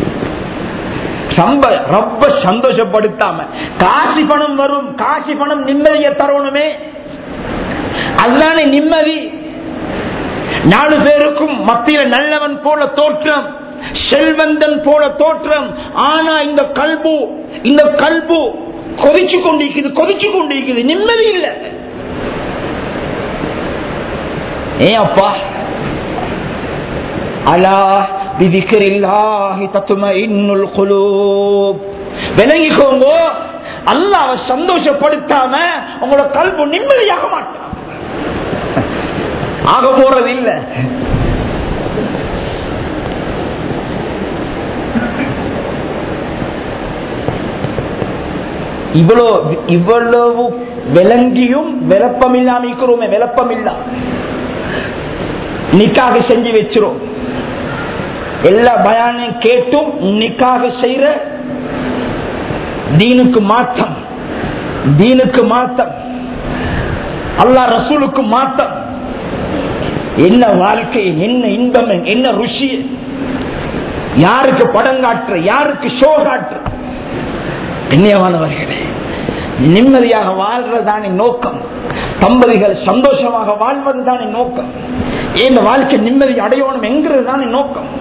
சம்ப ரொம்ப சந்தோஷப்படுத்தாம காசி பணம் வரும் காசி பணம் நிம்மதியை தரணுமே அதுதானே நிம்மதி நாலு பேருக்கும் மத்தியில் நல்லவன் போல தோற்றம் செல்வந்தன் போல தோற்றம் ஆனா இந்த கல்பு இந்த கல்பு கொதிச்சு கொண்டிருக்குது கொதிச்சு கொண்டிருக்குது நிம்மதி இல்லை ஏன் அப்பா அலா பிதிக்கரில்லாஹி தத்தும இன்னுல் குலூப் விளங்கிக்கோங்க அல்லாஹ் சந்தோஷப்படுத்தாம உங்களோட கல்பு நிம்மதியாக மாட்டான் ஆக போறது இல்ல இவ்வளவு இவ்வளவு விளங்கியும் விளப்பம் இல்லாம இருக்கிறோமே விளப்பம் இல்லாம நிக்காக செஞ்சு வச்சிரும் எல்லா பயானையும் கேட்டும் நிக்காக செய்யற தீனுக்கு மாற்றம் தீனுக்கு மாற்றம் அல்லா ரசூலுக்கு மாற்றம் என்ன வாழ்க்கை என்ன இன்பம் என்ன ருசி யாருக்கு படம் காட்டுற யாருக்கு ஷோ காட்டுற கண்ணியமானவர்களே நிம்மதியாக வாழ்றதானே நோக்கம் தம்பதிகள் சந்தோஷமாக வாழ்வது தானே நோக்கம் இந்த வாழ்க்கை நிம்மதி அடையணும் என்கிறது தானே நோக்கம்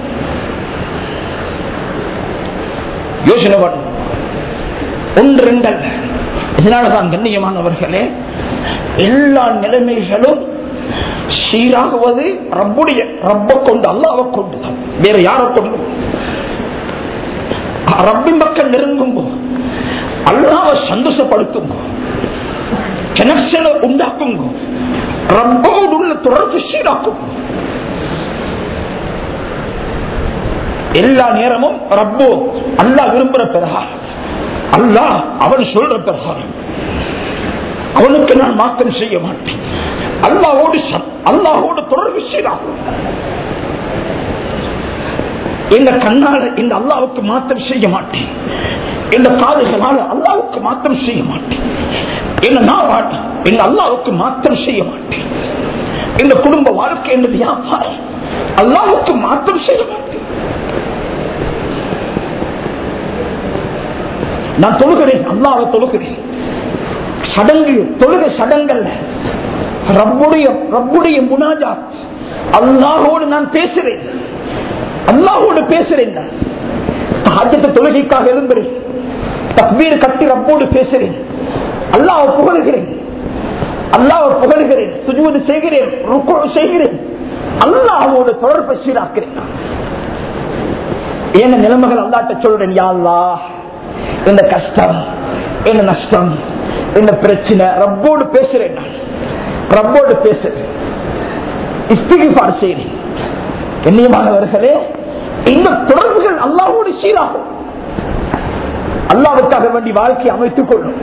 யோசனை பண்ணும் ஒன்று ரெண்டு அல்ல இதனாலதான் கண்ணியமானவர்களே எல்லா நிலைமைகளும் சீராகுவது ரப்புடைய ரப்ப கொண்டு அல்லாவை கொண்டுதான் வேற யாரை கொண்டு ரப்பின் பக்கம் நெருங்கும் அல்லாவை சந்தோஷப்படுத்தும் கனெக்ஷனை உண்டாக்கும் ரப்போடு உள்ள தொடர்பு சீராக்கும் எல்லா நேரமும் ரப்போ அல்லாஹ் விரும்புற பிரகாரம் அல்லாஹ் அவன் சொல்ற பிரகாரம் அவனுக்கு நான் மாற்றம் செய்ய மாட்டேன் அல்லாவோடு ச- அல்லாஹோடு தொடர்பு சீராகும் இந்த கண்ணால இந்த அல்லாவுக்கு மாற்றம் செய்ய மாட்டேன் இந்த காதுகளால் அல்லாவுக்கு மாற்றம் செய்ய மாட்டேன் என்ன நான் இந்த அல்லாவுக்கு மாற்றம் செய்ய மாட்டேன் இந்த குடும்ப வாழ்க்கை என்பது வியாபாரம் அல்லாவுக்கு மாற்றம் செய்ய மாட்டேன் நான் தொழுகிறேன் அல்லாவை தொழுகிறேன் சடங்கு தொழுக சடங்கல்ல ரப்புடைய ரப்புடைய முனாஜாத் அல்லாஹோடு நான் பேசுறேன் அல்லாஹோடு பேசுறேன் நான் ஹஜ்ஜத்து தொழுகைக்காக எழும்புறேன் தக்பீர் கட்டி ரப்போடு பேசுறேன் அல்லாஹ் புகழுகிறேன் அல்லாஹ் புகழுகிறேன் சுஜூது செய்கிறேன் ருக்கு செய்கிறேன் அல்லாஹோடு தொடர்பை சீராக்கிறேன் என்ன நிலைமைகள் அல்லாட்ட சொல்றேன் யா அல்லாஹ் இந்த கஷ்டம் என்ன நஷ்டம் என்ன பிரச்சனை ரப்போடு பேசுறேன் நான் ரப்போடு பேசுறேன் இஸ்திகிபார் செய்கிறேன் கண்ணியமானவர்களே இந்த தொடர்புகள் அல்லாஹோடு சீராகும் அல்லாவுக்காக வேண்டி வாழ்க்கையை அமைத்துக் கொள்ளும்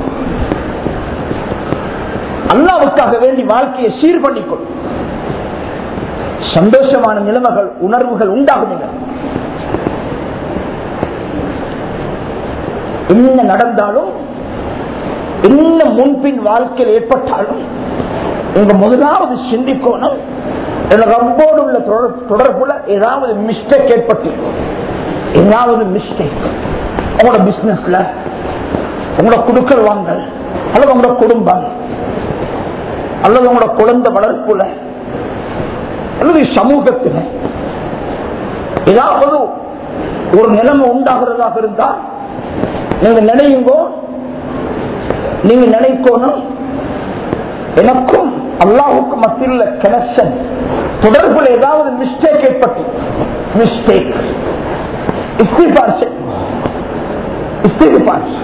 அல்லாவுக்காக வேண்டி வாழ்க்கையை சீர் பண்ணிக்கொள்ளும் சந்தோஷமான நிலைமைகள் உணர்வுகள் உண்டாகும் என்ன நடந்தாலும் என்ன முன்பின் வாழ்க்கையில் ஏற்பட்டாலும் உங்க முதலாவது சிந்திக்கணும் ரப்போடு உள்ள தொடர்- தொடர்புல ஏதாவது மிஸ்டேக் ஏற்பட்டிருக்கும் ஏதாவது மிஸ்டேக் உங்களோட பிசினஸ்ல உங்களோட குடுக்கல் வாங்கல் அல்லது உங்களோட குடும்பம் அல்லது உங்களோட குழந்தை வளர்ப்புல அல்லது சமூகத்தில் ஏதாவது ஒரு நிலைமை உண்டாகிறதாக இருந்தா நீங்க நினையுங்கோ நீங்க நினைக்கணும் எனக்கும் அல்லாஹுக்கும் மத்தியில் கனெக்ஷன் தொடர்புல ஏதாவது மிஸ்டேக் ஏற்பட்டு மிஸ்டேக் இஸ்திபார் செய்- இஸ்திக்பார்.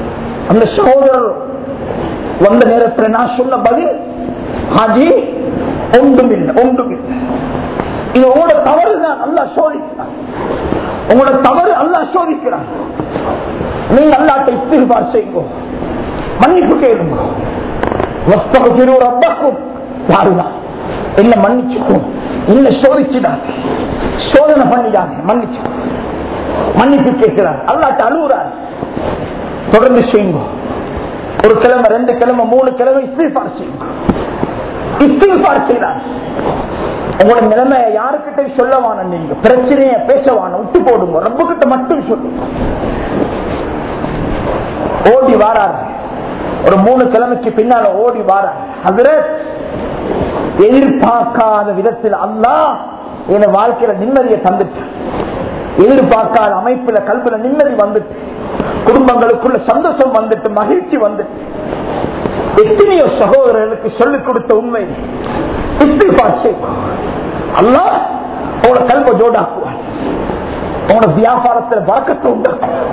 அந்த சகோதரர் வந்த நேரத்தில் நான் சொன்ன பதில் ஹாஜி ஒன்றும் இல்லை ஒன்றும் இல்லை இது உங்களோட தவறு தான் அல்லா சோதிக்கிறான் உங்களோட தவறு அல்லா சோதிக்கிறான் நீங்க அல்லாட்ட இஸ்திருபார் செய்யுங்க மன்னிப்பு கேளுங்க வஸ்தகத்திரு ரப்பக்கும் யாருதான் என்ன மன்னிச்சுக்கும் என்ன சோதிச்சுடாங்க சோதனை பண்ணிடாங்க மன்னிச்சு மன்னிப்பு கேட்கிறார் அல்லாட்ட அழுகுறார் தொடர்ந்து செய்யுங்க ஒரு கிழமை ரெண்டு கிழமை மூணு கிழமை இஸ்திருபார் செய்யுங்க இஸ்திருபார் செய்யறாங்க உங்களோட நிலைமைய யாருக்கிட்ட சொல்லவான நீங்க பிரச்சனைய பேசவான விட்டு போடுங்க ரொம்ப கிட்ட மட்டும் சொல்லுங்க ஓடி வாரார் ஒரு மூணு கிழமைக்கு பின்னால ஓடி வாரார் ஹசரத் எதிர்பார்க்காத விதத்தில் அல்லா என் வாழ்க்கையில நிம்மதியை தந்துட்டு எதிர்பார்க்காத அமைப்புல கல்வில நிம்மதி வந்துட்டு குடும்பங்களுக்குள்ள சந்தோஷம் வந்துட்டு மகிழ்ச்சி வந்துட்டு எத்தனையோ சகோதரர்களுக்கு சொல்லிக் கொடுத்த உண்மை அல்லா உங்களோட கல்வ ஜோடாக்குவார் உங்களோட வியாபாரத்தில் வழக்கத்தை உண்டாக்குவார்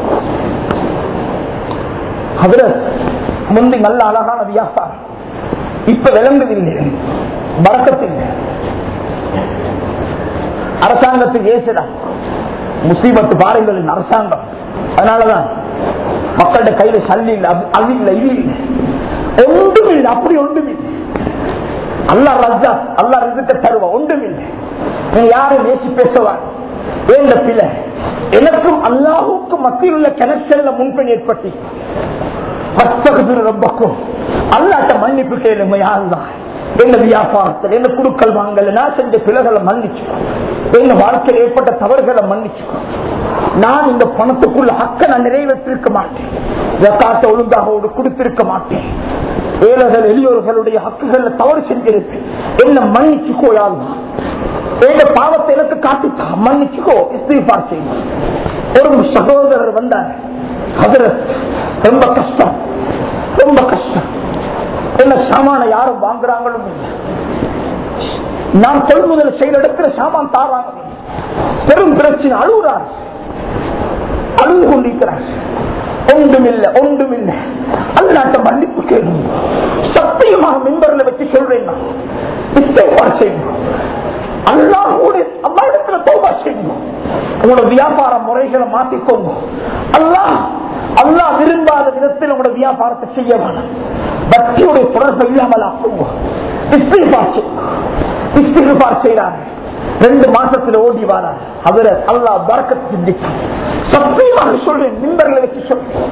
அதுல முந்தி நல்ல அழகான வியாபாரம் இப்ப விளங்குதில்லை வழக்கத்தில் அரசாங்கத்துக்கு ஏசுடா முசீபத்து பாருங்கள் அரசாங்கம் அதனாலதான் மக்கள்கிட்ட கையில சல்லி இல்லை அது இல்லை இது இல்லை ஒன்றும் இல்லை அப்படி ஒன்றும் இல்லை அல்லா ரஜா அல்லா ரிதுக்க தருவா ஒன்றும் இல்லை நீ யாரும் நேசி பேசுவா ஏந்த பிள்ளை எனக்கும் அல்லாஹுக்கும் மத்தியில் உள்ள கனெக்ஷன்ல முன்பின் ஏற்பட்டு ரொம்பக்கும் அல்லாட்ட மன்னிப்பு கேளுங்க யாருதான் என்ன வியாபாரத்தில் என்ன குடுக்கல் வாங்கல நான் செஞ்ச பிள்ளைகளை மன்னிச்சு எங்க வாழ்க்கையில் ஏற்பட்ட தவறுகளை மன்னிச்சு நான் இந்த பணத்துக்குள்ள ஹக்க நான் நிறைவேற்றிருக்க மாட்டேன் காட்ட ஒழுங்காக ஒரு கொடுத்திருக்க மாட்டேன் ஏழைகள் எளியோர்களுடைய ஹக்குகள்ல தவறு செஞ்சிருப்பேன் என்ன மன்னிச்சுக்கோ யாருதான் எங்க பாவத்தை எனக்கு காட்டித்தா மன்னிச்சுக்கோ இஸ்திஃபார் செய்யும் ஒரு சகோதரர் வந்தார் ஹசரத் ரொம்ப கஷ்டம் ரொம்ப கஷ்டம் என்ன சாமான யாரும் வாங்குறாங்களும் இல்லை நான் கொள்முதல் செய்த இடத்துல சாமான் தாராங்க பெரும் பிரச்சனை அழுகுறார் அழுது கொண்டிருக்கிறார் ஒன்றுமில்லை ஒன்றுமில்லை அல்லாட்ட மன்னிப்பு கேளுங்க சத்தியமாக மின்பரில் வச்சு சொல்றேன் நான் இஸ்திஃபார் செய்யணும் அல்லாஹோட அல்லா இடத்துல தோபா செய்யணும் உங்களோட வியாபார முறைகளை மாத்திக்கோங்க அல்லாஹ் அல்லா விரும்பாத விதத்தில் உங்களோட வியாபாரத்தை செய்ய வேணும் பக்தியுடைய தொடர்பு இல்லாமல் ஆக்குங்க இஸ்திகார் செய்யறாங்க ரெண்டு மாசத்துல ஓடி வாரார் அவர அல்லா வரக்கத்தை சிந்திக்கும் சத்தியமாக சொல்றேன் நிம்பர்களை வச்சு சொல்றேன்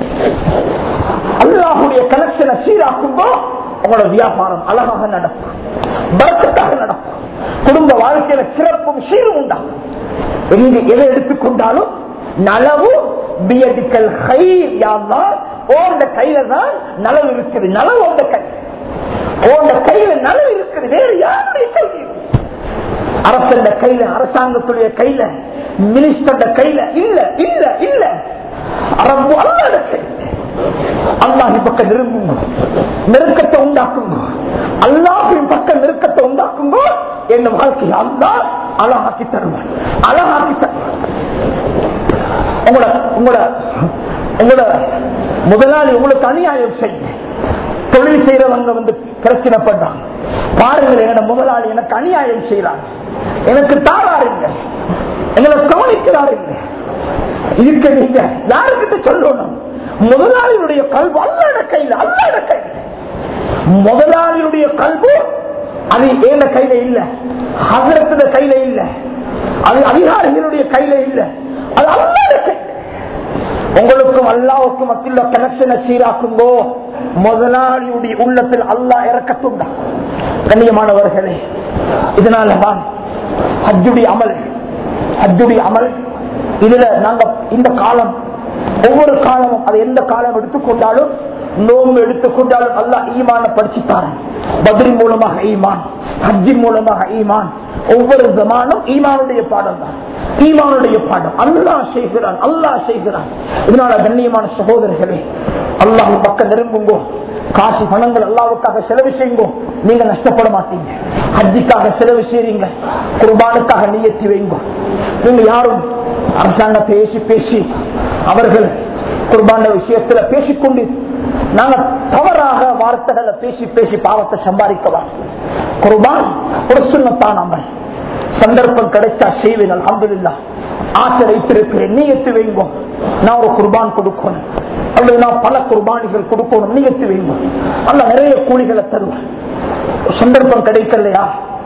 அல்லாஹுடைய கனெக்ஷனை சீராக்கும்போ உங்களோட வியாபாரம் அழகாக நடக்கும் வரக்கத்தாக நடக்கும் குடும்ப வாழ்க்கையில சிறப்பும் சீரும் உண்டாகும் எங்க எதை எடுத்துக்கொண்டாலும் நலவு பியடிக்கல் கை யாருன்னா ஓண்ட கையில தான் நலவு இருக்குது நலவு ஓண்ட கை ஓண்ட கையில நலவு இருக்குது வேறு யாருடைய கையில் அரசண்ட கையில அரசாங்கத்துடைய கையில மினிஸ்டர் கையில இல்ல இல்ல இல்ல அரபு அல்லாத கையில அல்லாஹி பக்கம் நெருங்குங்க நெருக்கத்தை உண்டாக்குங்க அல்லாஹின் பக்கம் நெருக்கத்தை உண்டாக்குங்க என் வாழ்க்கையை அல்லா அழகாக்கி தருவான் அழகாக்கி தருவான் உங்களோட உங்களோட உங்களோட முதலாளி உங்களுக்கு அநியாயம் செய்ய தொழில் செய்யறவங்க வந்து பிரச்சனை பண்றாங்க பாருங்கள் என்னோட முதலாளி எனக்கு அநியாயம் செய்யறாங்க எனக்கு தாராருங்க எங்களை கவனிக்கிறாருங்க இருக்க நீங்க யாருக்கிட்ட சொல்லணும் முதலாளியுடைய கல்வி அல்லாட கையில் அல்லாட கையில் முதலாளியுடைய கல்வி அது ஏன கையில இல்ல ஹசரத்துல கையில இல்ல அது அதிகாரிகளுடைய கையில இல்ல அது அல்லாத கையில உங்களுக்கும் அல்லாவுக்கும் மத்தியில் கனெக்ஷனை சீராக்குங்கோ முதலாளியுடைய உள்ளத்தில் அல்லா இறக்கத்துண்டா கண்ணியமானவர்களே இதனால தான் ஹஜ்ஜுடைய அமல் ஹஜ்ஜுடைய அமல் இதுல நாங்க இந்த காலம் ஒவ்வொரு காலமும் அது எந்த காலம் எடுத்துக்கொண்டாலும் நோம்பு எடுத்துக்கொண்டாலும் அல்லா ஈமான படிச்சுட்டாரன் பத்ரி மூலமாக ஈமான் ஹஜ்ஜின் மூலமாக ஈமான் ஒவ்வொரு ஜமானும் ஈமானுடைய பாடம் தான் ஈமானுடைய பாடம் அல்லா செய்கிறான் அல்லா செய்கிறான் இதனால கண்ணியமான சகோதரர்களே அல்லாஹ் பக்கம் நெருங்குங்கோ காசு பணங்கள் அல்லாவுக்காக செலவு செய்யுங்கோ நீங்க நஷ்டப்பட மாட்டீங்க ஹஜ்ஜிக்காக செலவு செய்றீங்க குர்பானுக்காக நீயத்தி வைங்க நீங்க யாரும் அரசாங்கத்தை பேசி பேசி அவர்கள் குர்பான விஷயத்துல பேசிக்கொண்டு நாங்க தவறாக வார்த்தைகளை பேசி பேசி பாவத்தை சம்பாதிக்கவா குர்பான் ஒரு சுண்ணத்தான் அமல் சந்தர்ப்பம் கிடைச்சா செய்வேன் அல்ஹம்துலில்லாஹ் ஆசை வைத்திருக்கிறேன் நீயத்து வைங்கோ நான் ஒரு குர்பான் கொடுக்கணும் அல்லது நான் பல குர்பானிகள் கொடுக்கணும் நீயத்து வைங்கோ அல்ல நிறைய கூலிகளை தருவேன் சந்தர்ப்பம் கிடைக்கலையா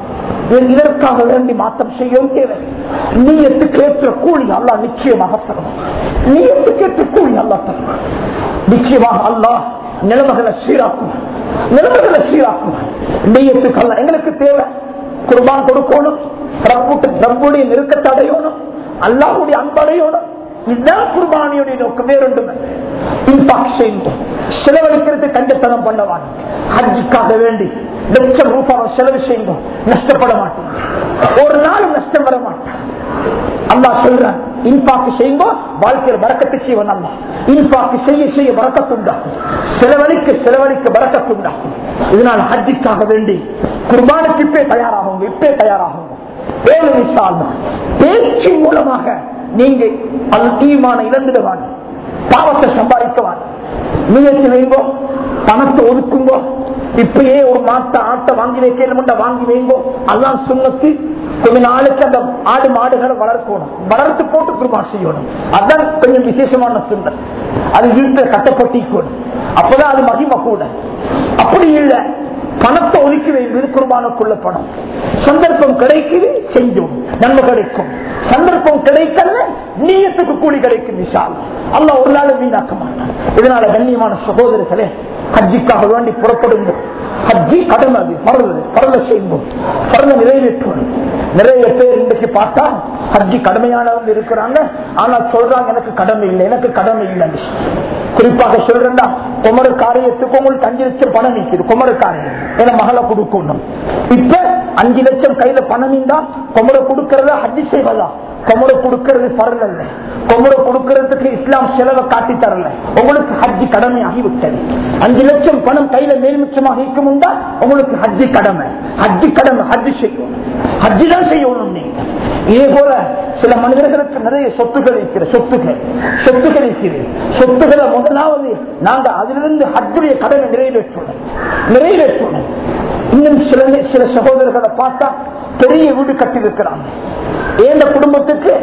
இது இதற்காக வேண்டி மாற்றம் செய்யவும் தேவை நீயத்துக்கு ஏற்ற கூலி அல்லா நிச்சயமாக தரும் நீயத்துக்கு ஏற்ற கூலி அல்லா தரும் நிச்சயமாக அல்லாஹ் நிலைமைகளை சீராக்கும் நிலைமைகளை சீராக்கும் நீயத்துக்கு அல்ல எங்களுக்கு தேவை குர்பான் கொடுக்கணும் ரப்புட்டு ரப்புடைய நெருக்கத்தை அடையணும் அல்லாஹுடைய அன்படையணும் இதுதான் குர்பானியுடைய நோக்கம் வேறொன்றும் இம்பாக்ட் செய்யும் செலவழிக்கிறது கண்டத்தனம் பண்ணவான் ஹஜ்ஜிக்காக வேண்டி லட்சம் ரூபாவை செலவு செய்யும் நஷ்டப்பட மாட்டேன் ஒரு நாள் நஷ்டம் வர மாட்டேன் அல்லா சொல்றான் இன்பாக்கு செய்யும்போ வாழ்க்கையில் வரக்கத்து செய்வன் அல்லா இன்பாக்கு செய்ய செய்ய வரக்கத்துண்டாகும் செலவழிக்க செலவழிக்க வரக்கத்துண்டாகும் இதனால் ஹஜ்ஜிக்காக வேண்டி குர்பானுக்கு இப்பே தயாராகுங்க இப்பே தயாராகுங்க ஏழு நிமிஷம் பேச்சு மூலமாக நீங்க அது ஈமான இழந்துடுவான் பாவத்தை சம்பாதிக்கவான் நீயத்து வைங்கோ பணத்தை ஒதுக்குங்கோ இப்பயே ஒரு மாட்ட ஆட்டை வாங்கி வைக்கணும் வாங்கி வைங்கோ அதான் சுண்ணத்து கொஞ்ச நாளைக்கு அந்த ஆடு மாடுகளை வளர்க்கணும் வளர்த்து போட்டு குருபான் செய்யணும் அதான் கொஞ்சம் விசேஷமான சுண்ணம் அது வீட்டில் கட்டப்பட்டிக்கணும் அப்பதான் அது மகிமை கூட அப்படி இல்லை பணத்தை ஒதுக்கி வைப்பது குர்பானுக்குள்ள பணம் சந்தர்ப்பம் கிடைக்குது செஞ்சோம் நன்மை கிடைக்கும் சந்தர்ப்பம் கிடைக்கல நீயத்துக்கு கூலி கிடைக்கும் விஷால் அல்ல ஒரு நாள் வீணாக்க மாட்டான் இதனால கண்ணியமான சகோதரர்களே ஹஜ்ஜிக்காக வேண்டி புறப்படுங்க ஹஜ்ஜி கடமை அது பரவல் பரவ செய்வோம் பரவ நிறைவேற்றணும் நிறைய பேர் இன்றைக்கு பார்த்தா ஹஜ்ஜி கடமையானவங்க இருக்கிறாங்க ஆனா சொல்றாங்க எனக்கு கடமை இல்லை எனக்கு கடமை இல்லை குறிப்பாக சொல்றேன்டா குமர காரியத்துக்கு உங்களுக்கு அஞ்சு லட்சம் பணம் நிற்குது குமர காரியம் என மகளை கொடுக்கணும் இப்ப அஞ்சு லட்சம் கையில பணம் இருந்தா குமர கொடுக்கறதா ஹஜ்ஜி செய்வதா கொமுட கொடுக்கிறது பரல கொமுட கொடுக்கறதுக்கு இஸ்லாம் செலவை காட்டி தரல உங்களுக்கு ஹஜ்ஜி கடமை ஆகிவிட்டது அஞ்சு லட்சம் பணம் கையில மேல்மிச்சமாக இருக்குமுண்டா உங்களுக்கு ஹஜ்ஜி கடமை ஹஜ்ஜி கடமை ஹஜ்ஜி செய்யணும் ஹஜ்ஜி தான் செய்யணும் நீங்க இதே போல சில மனிதர்களுக்கு நிறைய சொத்துக்கள் இருக்கிற சொத்துக்கள் சொத்துக்கள் இருக்கிறது சொத்துக்களை முதலாவது நாங்க அதிலிருந்து ஹஜ்ஜுடைய கடமை நிறைவேற்றணும் நிறைவேற்றணும் இன்னும் சில சில சகோதரர்களை பார்த்தா பெரிய வீடு கட்டியிருக்கிறாங்க எந்த குடும்பத்துக்கு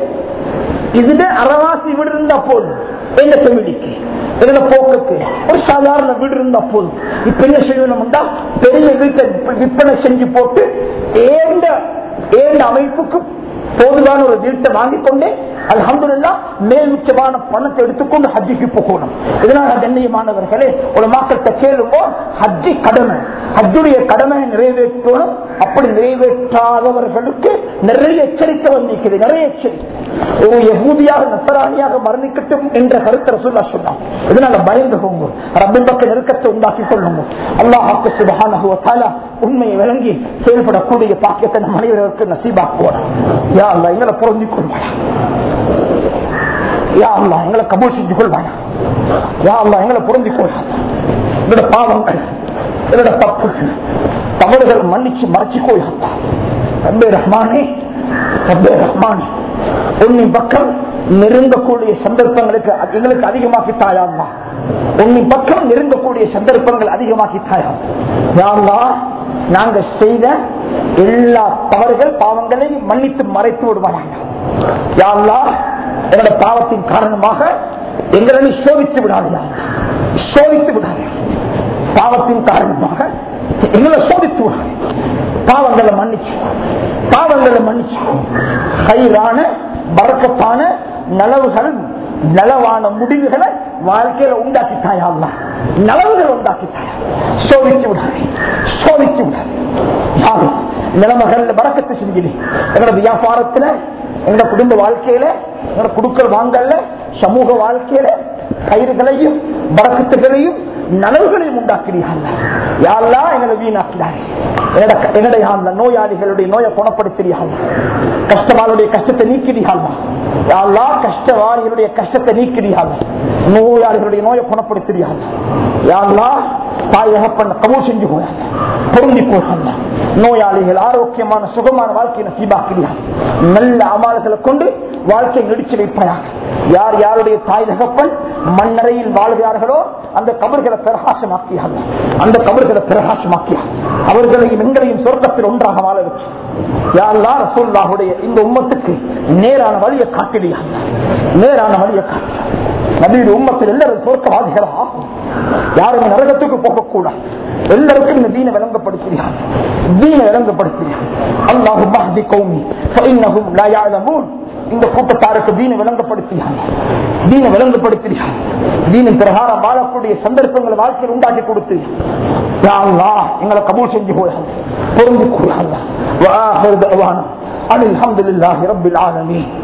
இதுல அறவாசி வீடு இருந்தா போதும் எந்த ஃபெமிலிக்கு எந்த போக்குக்கு ஒரு சாதாரண வீடு இருந்தா போதும் இப்ப என்ன செய்யணும்டா பெரிய வீட்டை விற்பனை செஞ்சு போட்டு ஏந்த ஏந்த அமைப்புக்கு போதுமான ஒரு வீட்டை வாங்கிக் கொண்டே அல்ஹம்துல்லா மேல் மிச்சமான பணத்தை எடுத்துக்கொண்டு ஹஜ்ஜிக்கு போகணும் இதனால கண்ணியமானவர்களே ஒரு மாற்றத்தை கேளும்போ ஹஜ்ஜி கடமை ஹஜ்ஜுடைய கடமை நிறைவேற்றணும் அப்படி நிறைவேற்றாதவர்களுக்கு நிறைய எச்சரிக்கை வந்திருக்கிறது நிறைய எச்சரிக்கை ஒரு யகூதியாக நசராணியாக மரணிக்கட்டும் என்ற கருத்தை ரசூல்லா சொன்னான் இதனால பயந்து போங்க ரப்பின் பக்க நெருக்கத்தை உண்டாக்கி கொள்ளுங்க அல்லாஹாக்கு சுபஹானஹு வ தஆலா உண்மையை விளங்கி செயல்படக்கூடிய பாக்கியத்தை நம் அனைவருக்கு நசீபாக்குவானா யா அல்லாஹ் எங்களை பொருந்திக் கொள்வானா யா அல்லாஹ் எங்களை கபூல் செஞ்சு கொள்வானா யா அல்லாஹ் எங்களை பொருந்திக் கொள்வானா எங்களோட பாவங்கள் என்னோட தப்புகள் தவறுகள் மன்னிச்சு மறைச்சு கொள்ளாத்தா ரப்பே ரஹ்மானே ரப்பே ரஹ்மானே உன்னின் பக்கம் நெருங்கக்கூடிய சந்தர்ப்பங்களுக்கு எங்களுக்கு அதிகமாக்கி தாயாமா உன்னின் பக்கம் நெருங்கக்கூடிய சந்தர்ப்பங்கள் அதிகமாக்கி தாயா யாருலா நாங்க செய்த எல்லா தவறுகள் பாவங்களையும் மன்னித்து மறைத்து விடுவாங்க யாருலா என்னோட பாவத்தின் காரணமாக எங்களை நீ சோதித்து விடாதா சோதித்து விடாதே பாவத்தின் காரணமாக எங்களை சோதித்து விடாதே பாவங்களை மன்னிச்சு பாவங்களை மன்னிச்சு கயிறான பறக்கத்தான நலவுகள் நலவான முடிவுகளை வாழ்க்கையில உண்டாக்கித்தாயா நலவுகள் உண்டாக்கித்தாயா சோதிச்சு விடாதே சோதிச்சு விடாதே யாரும் நிலைமைகள் பறக்கத்தை செஞ்சிடு எங்களோட வியாபாரத்துல எங்களோட குடும்ப வாழ்க்கையில எங்களோட குடுக்கல் வாங்கல சமூக வாழ்க்கையில கயிறுகளையும் பறக்கத்துகளையும் நலவுகளையும் உண்டாக்கிறீர்கள் யாரெல்லாம் எங்களை வீணாக்கிறார்கள் என்னுடைய நோயாளிகளுடைய நோயை குணப்படுத்துறீர்கள் கஷ்டவாளுடைய கஷ்டத்தை நீக்கிறீர்கள் யாரெல்லா கஷ்டவாளிகளுடைய கஷ்டத்தை நீக்கிறீர்கள் நோயாளிகளுடைய நோயை குணப்படுத்துறீர்கள் யாரெல்லா தாயக பண்ண கபூல் செஞ்சு போயாங்க பொருந்தி போகிறாங்க நோயாளிகள் ஆரோக்கியமான சுகமான வாழ்க்கையை நசீபாக்கிறீர்கள் நல்ல அமால்களை கொண்டு வாழ்க்கை நடிச்சு வைப்பாயாக யார் யாருடைய தாய் தகப்பன் மண்ணறையில் வாழ்கிறார்களோ அந்த கபர்களை பிரகாசமாக்கியார்கள் அந்த கபர்களை பிரகாசமாக்கியா அவர்களையும் எங்களையும் சொர்க்கத்தில் ஒன்றாக வாழ வச்சு யாரெல்லாம் ரசூல்லாவுடைய இந்த உம்மத்துக்கு நேரான வழியை காட்டிலியா நேரான வழியை காட்டியா நபியுடைய உம்மத்தில் எல்லாரும் சொர்க்கவாதிகளா யாரும் நரகத்துக்கு போகக்கூடாது எல்லாருக்கும் இந்த தீனை விளங்கப்படுத்துகிறார் தீனை விளங்கப்படுத்துகிறார் அல்லாஹு மஹதி கௌமி ஃபைன்னஹும் லா யஅலமூன் இந்த கூட்டத்தாருக்கு தீனை விளங்கப்படுத்தினார் தீனை விளங்கப்படுத்தினார் தீனின் பிரகாரம் வாழக்கூடிய சந்தர்ப்பங்களை வாழ்க்கையில் உண்டாக்கி கொடுத்து யா அல்லாஹ் எங்களை கபூல் செஞ்சு போயாங்க பொருந்து கூடாங்க அனில் அஹமதுல்லாஹி ரப்பில் ஆலமீன்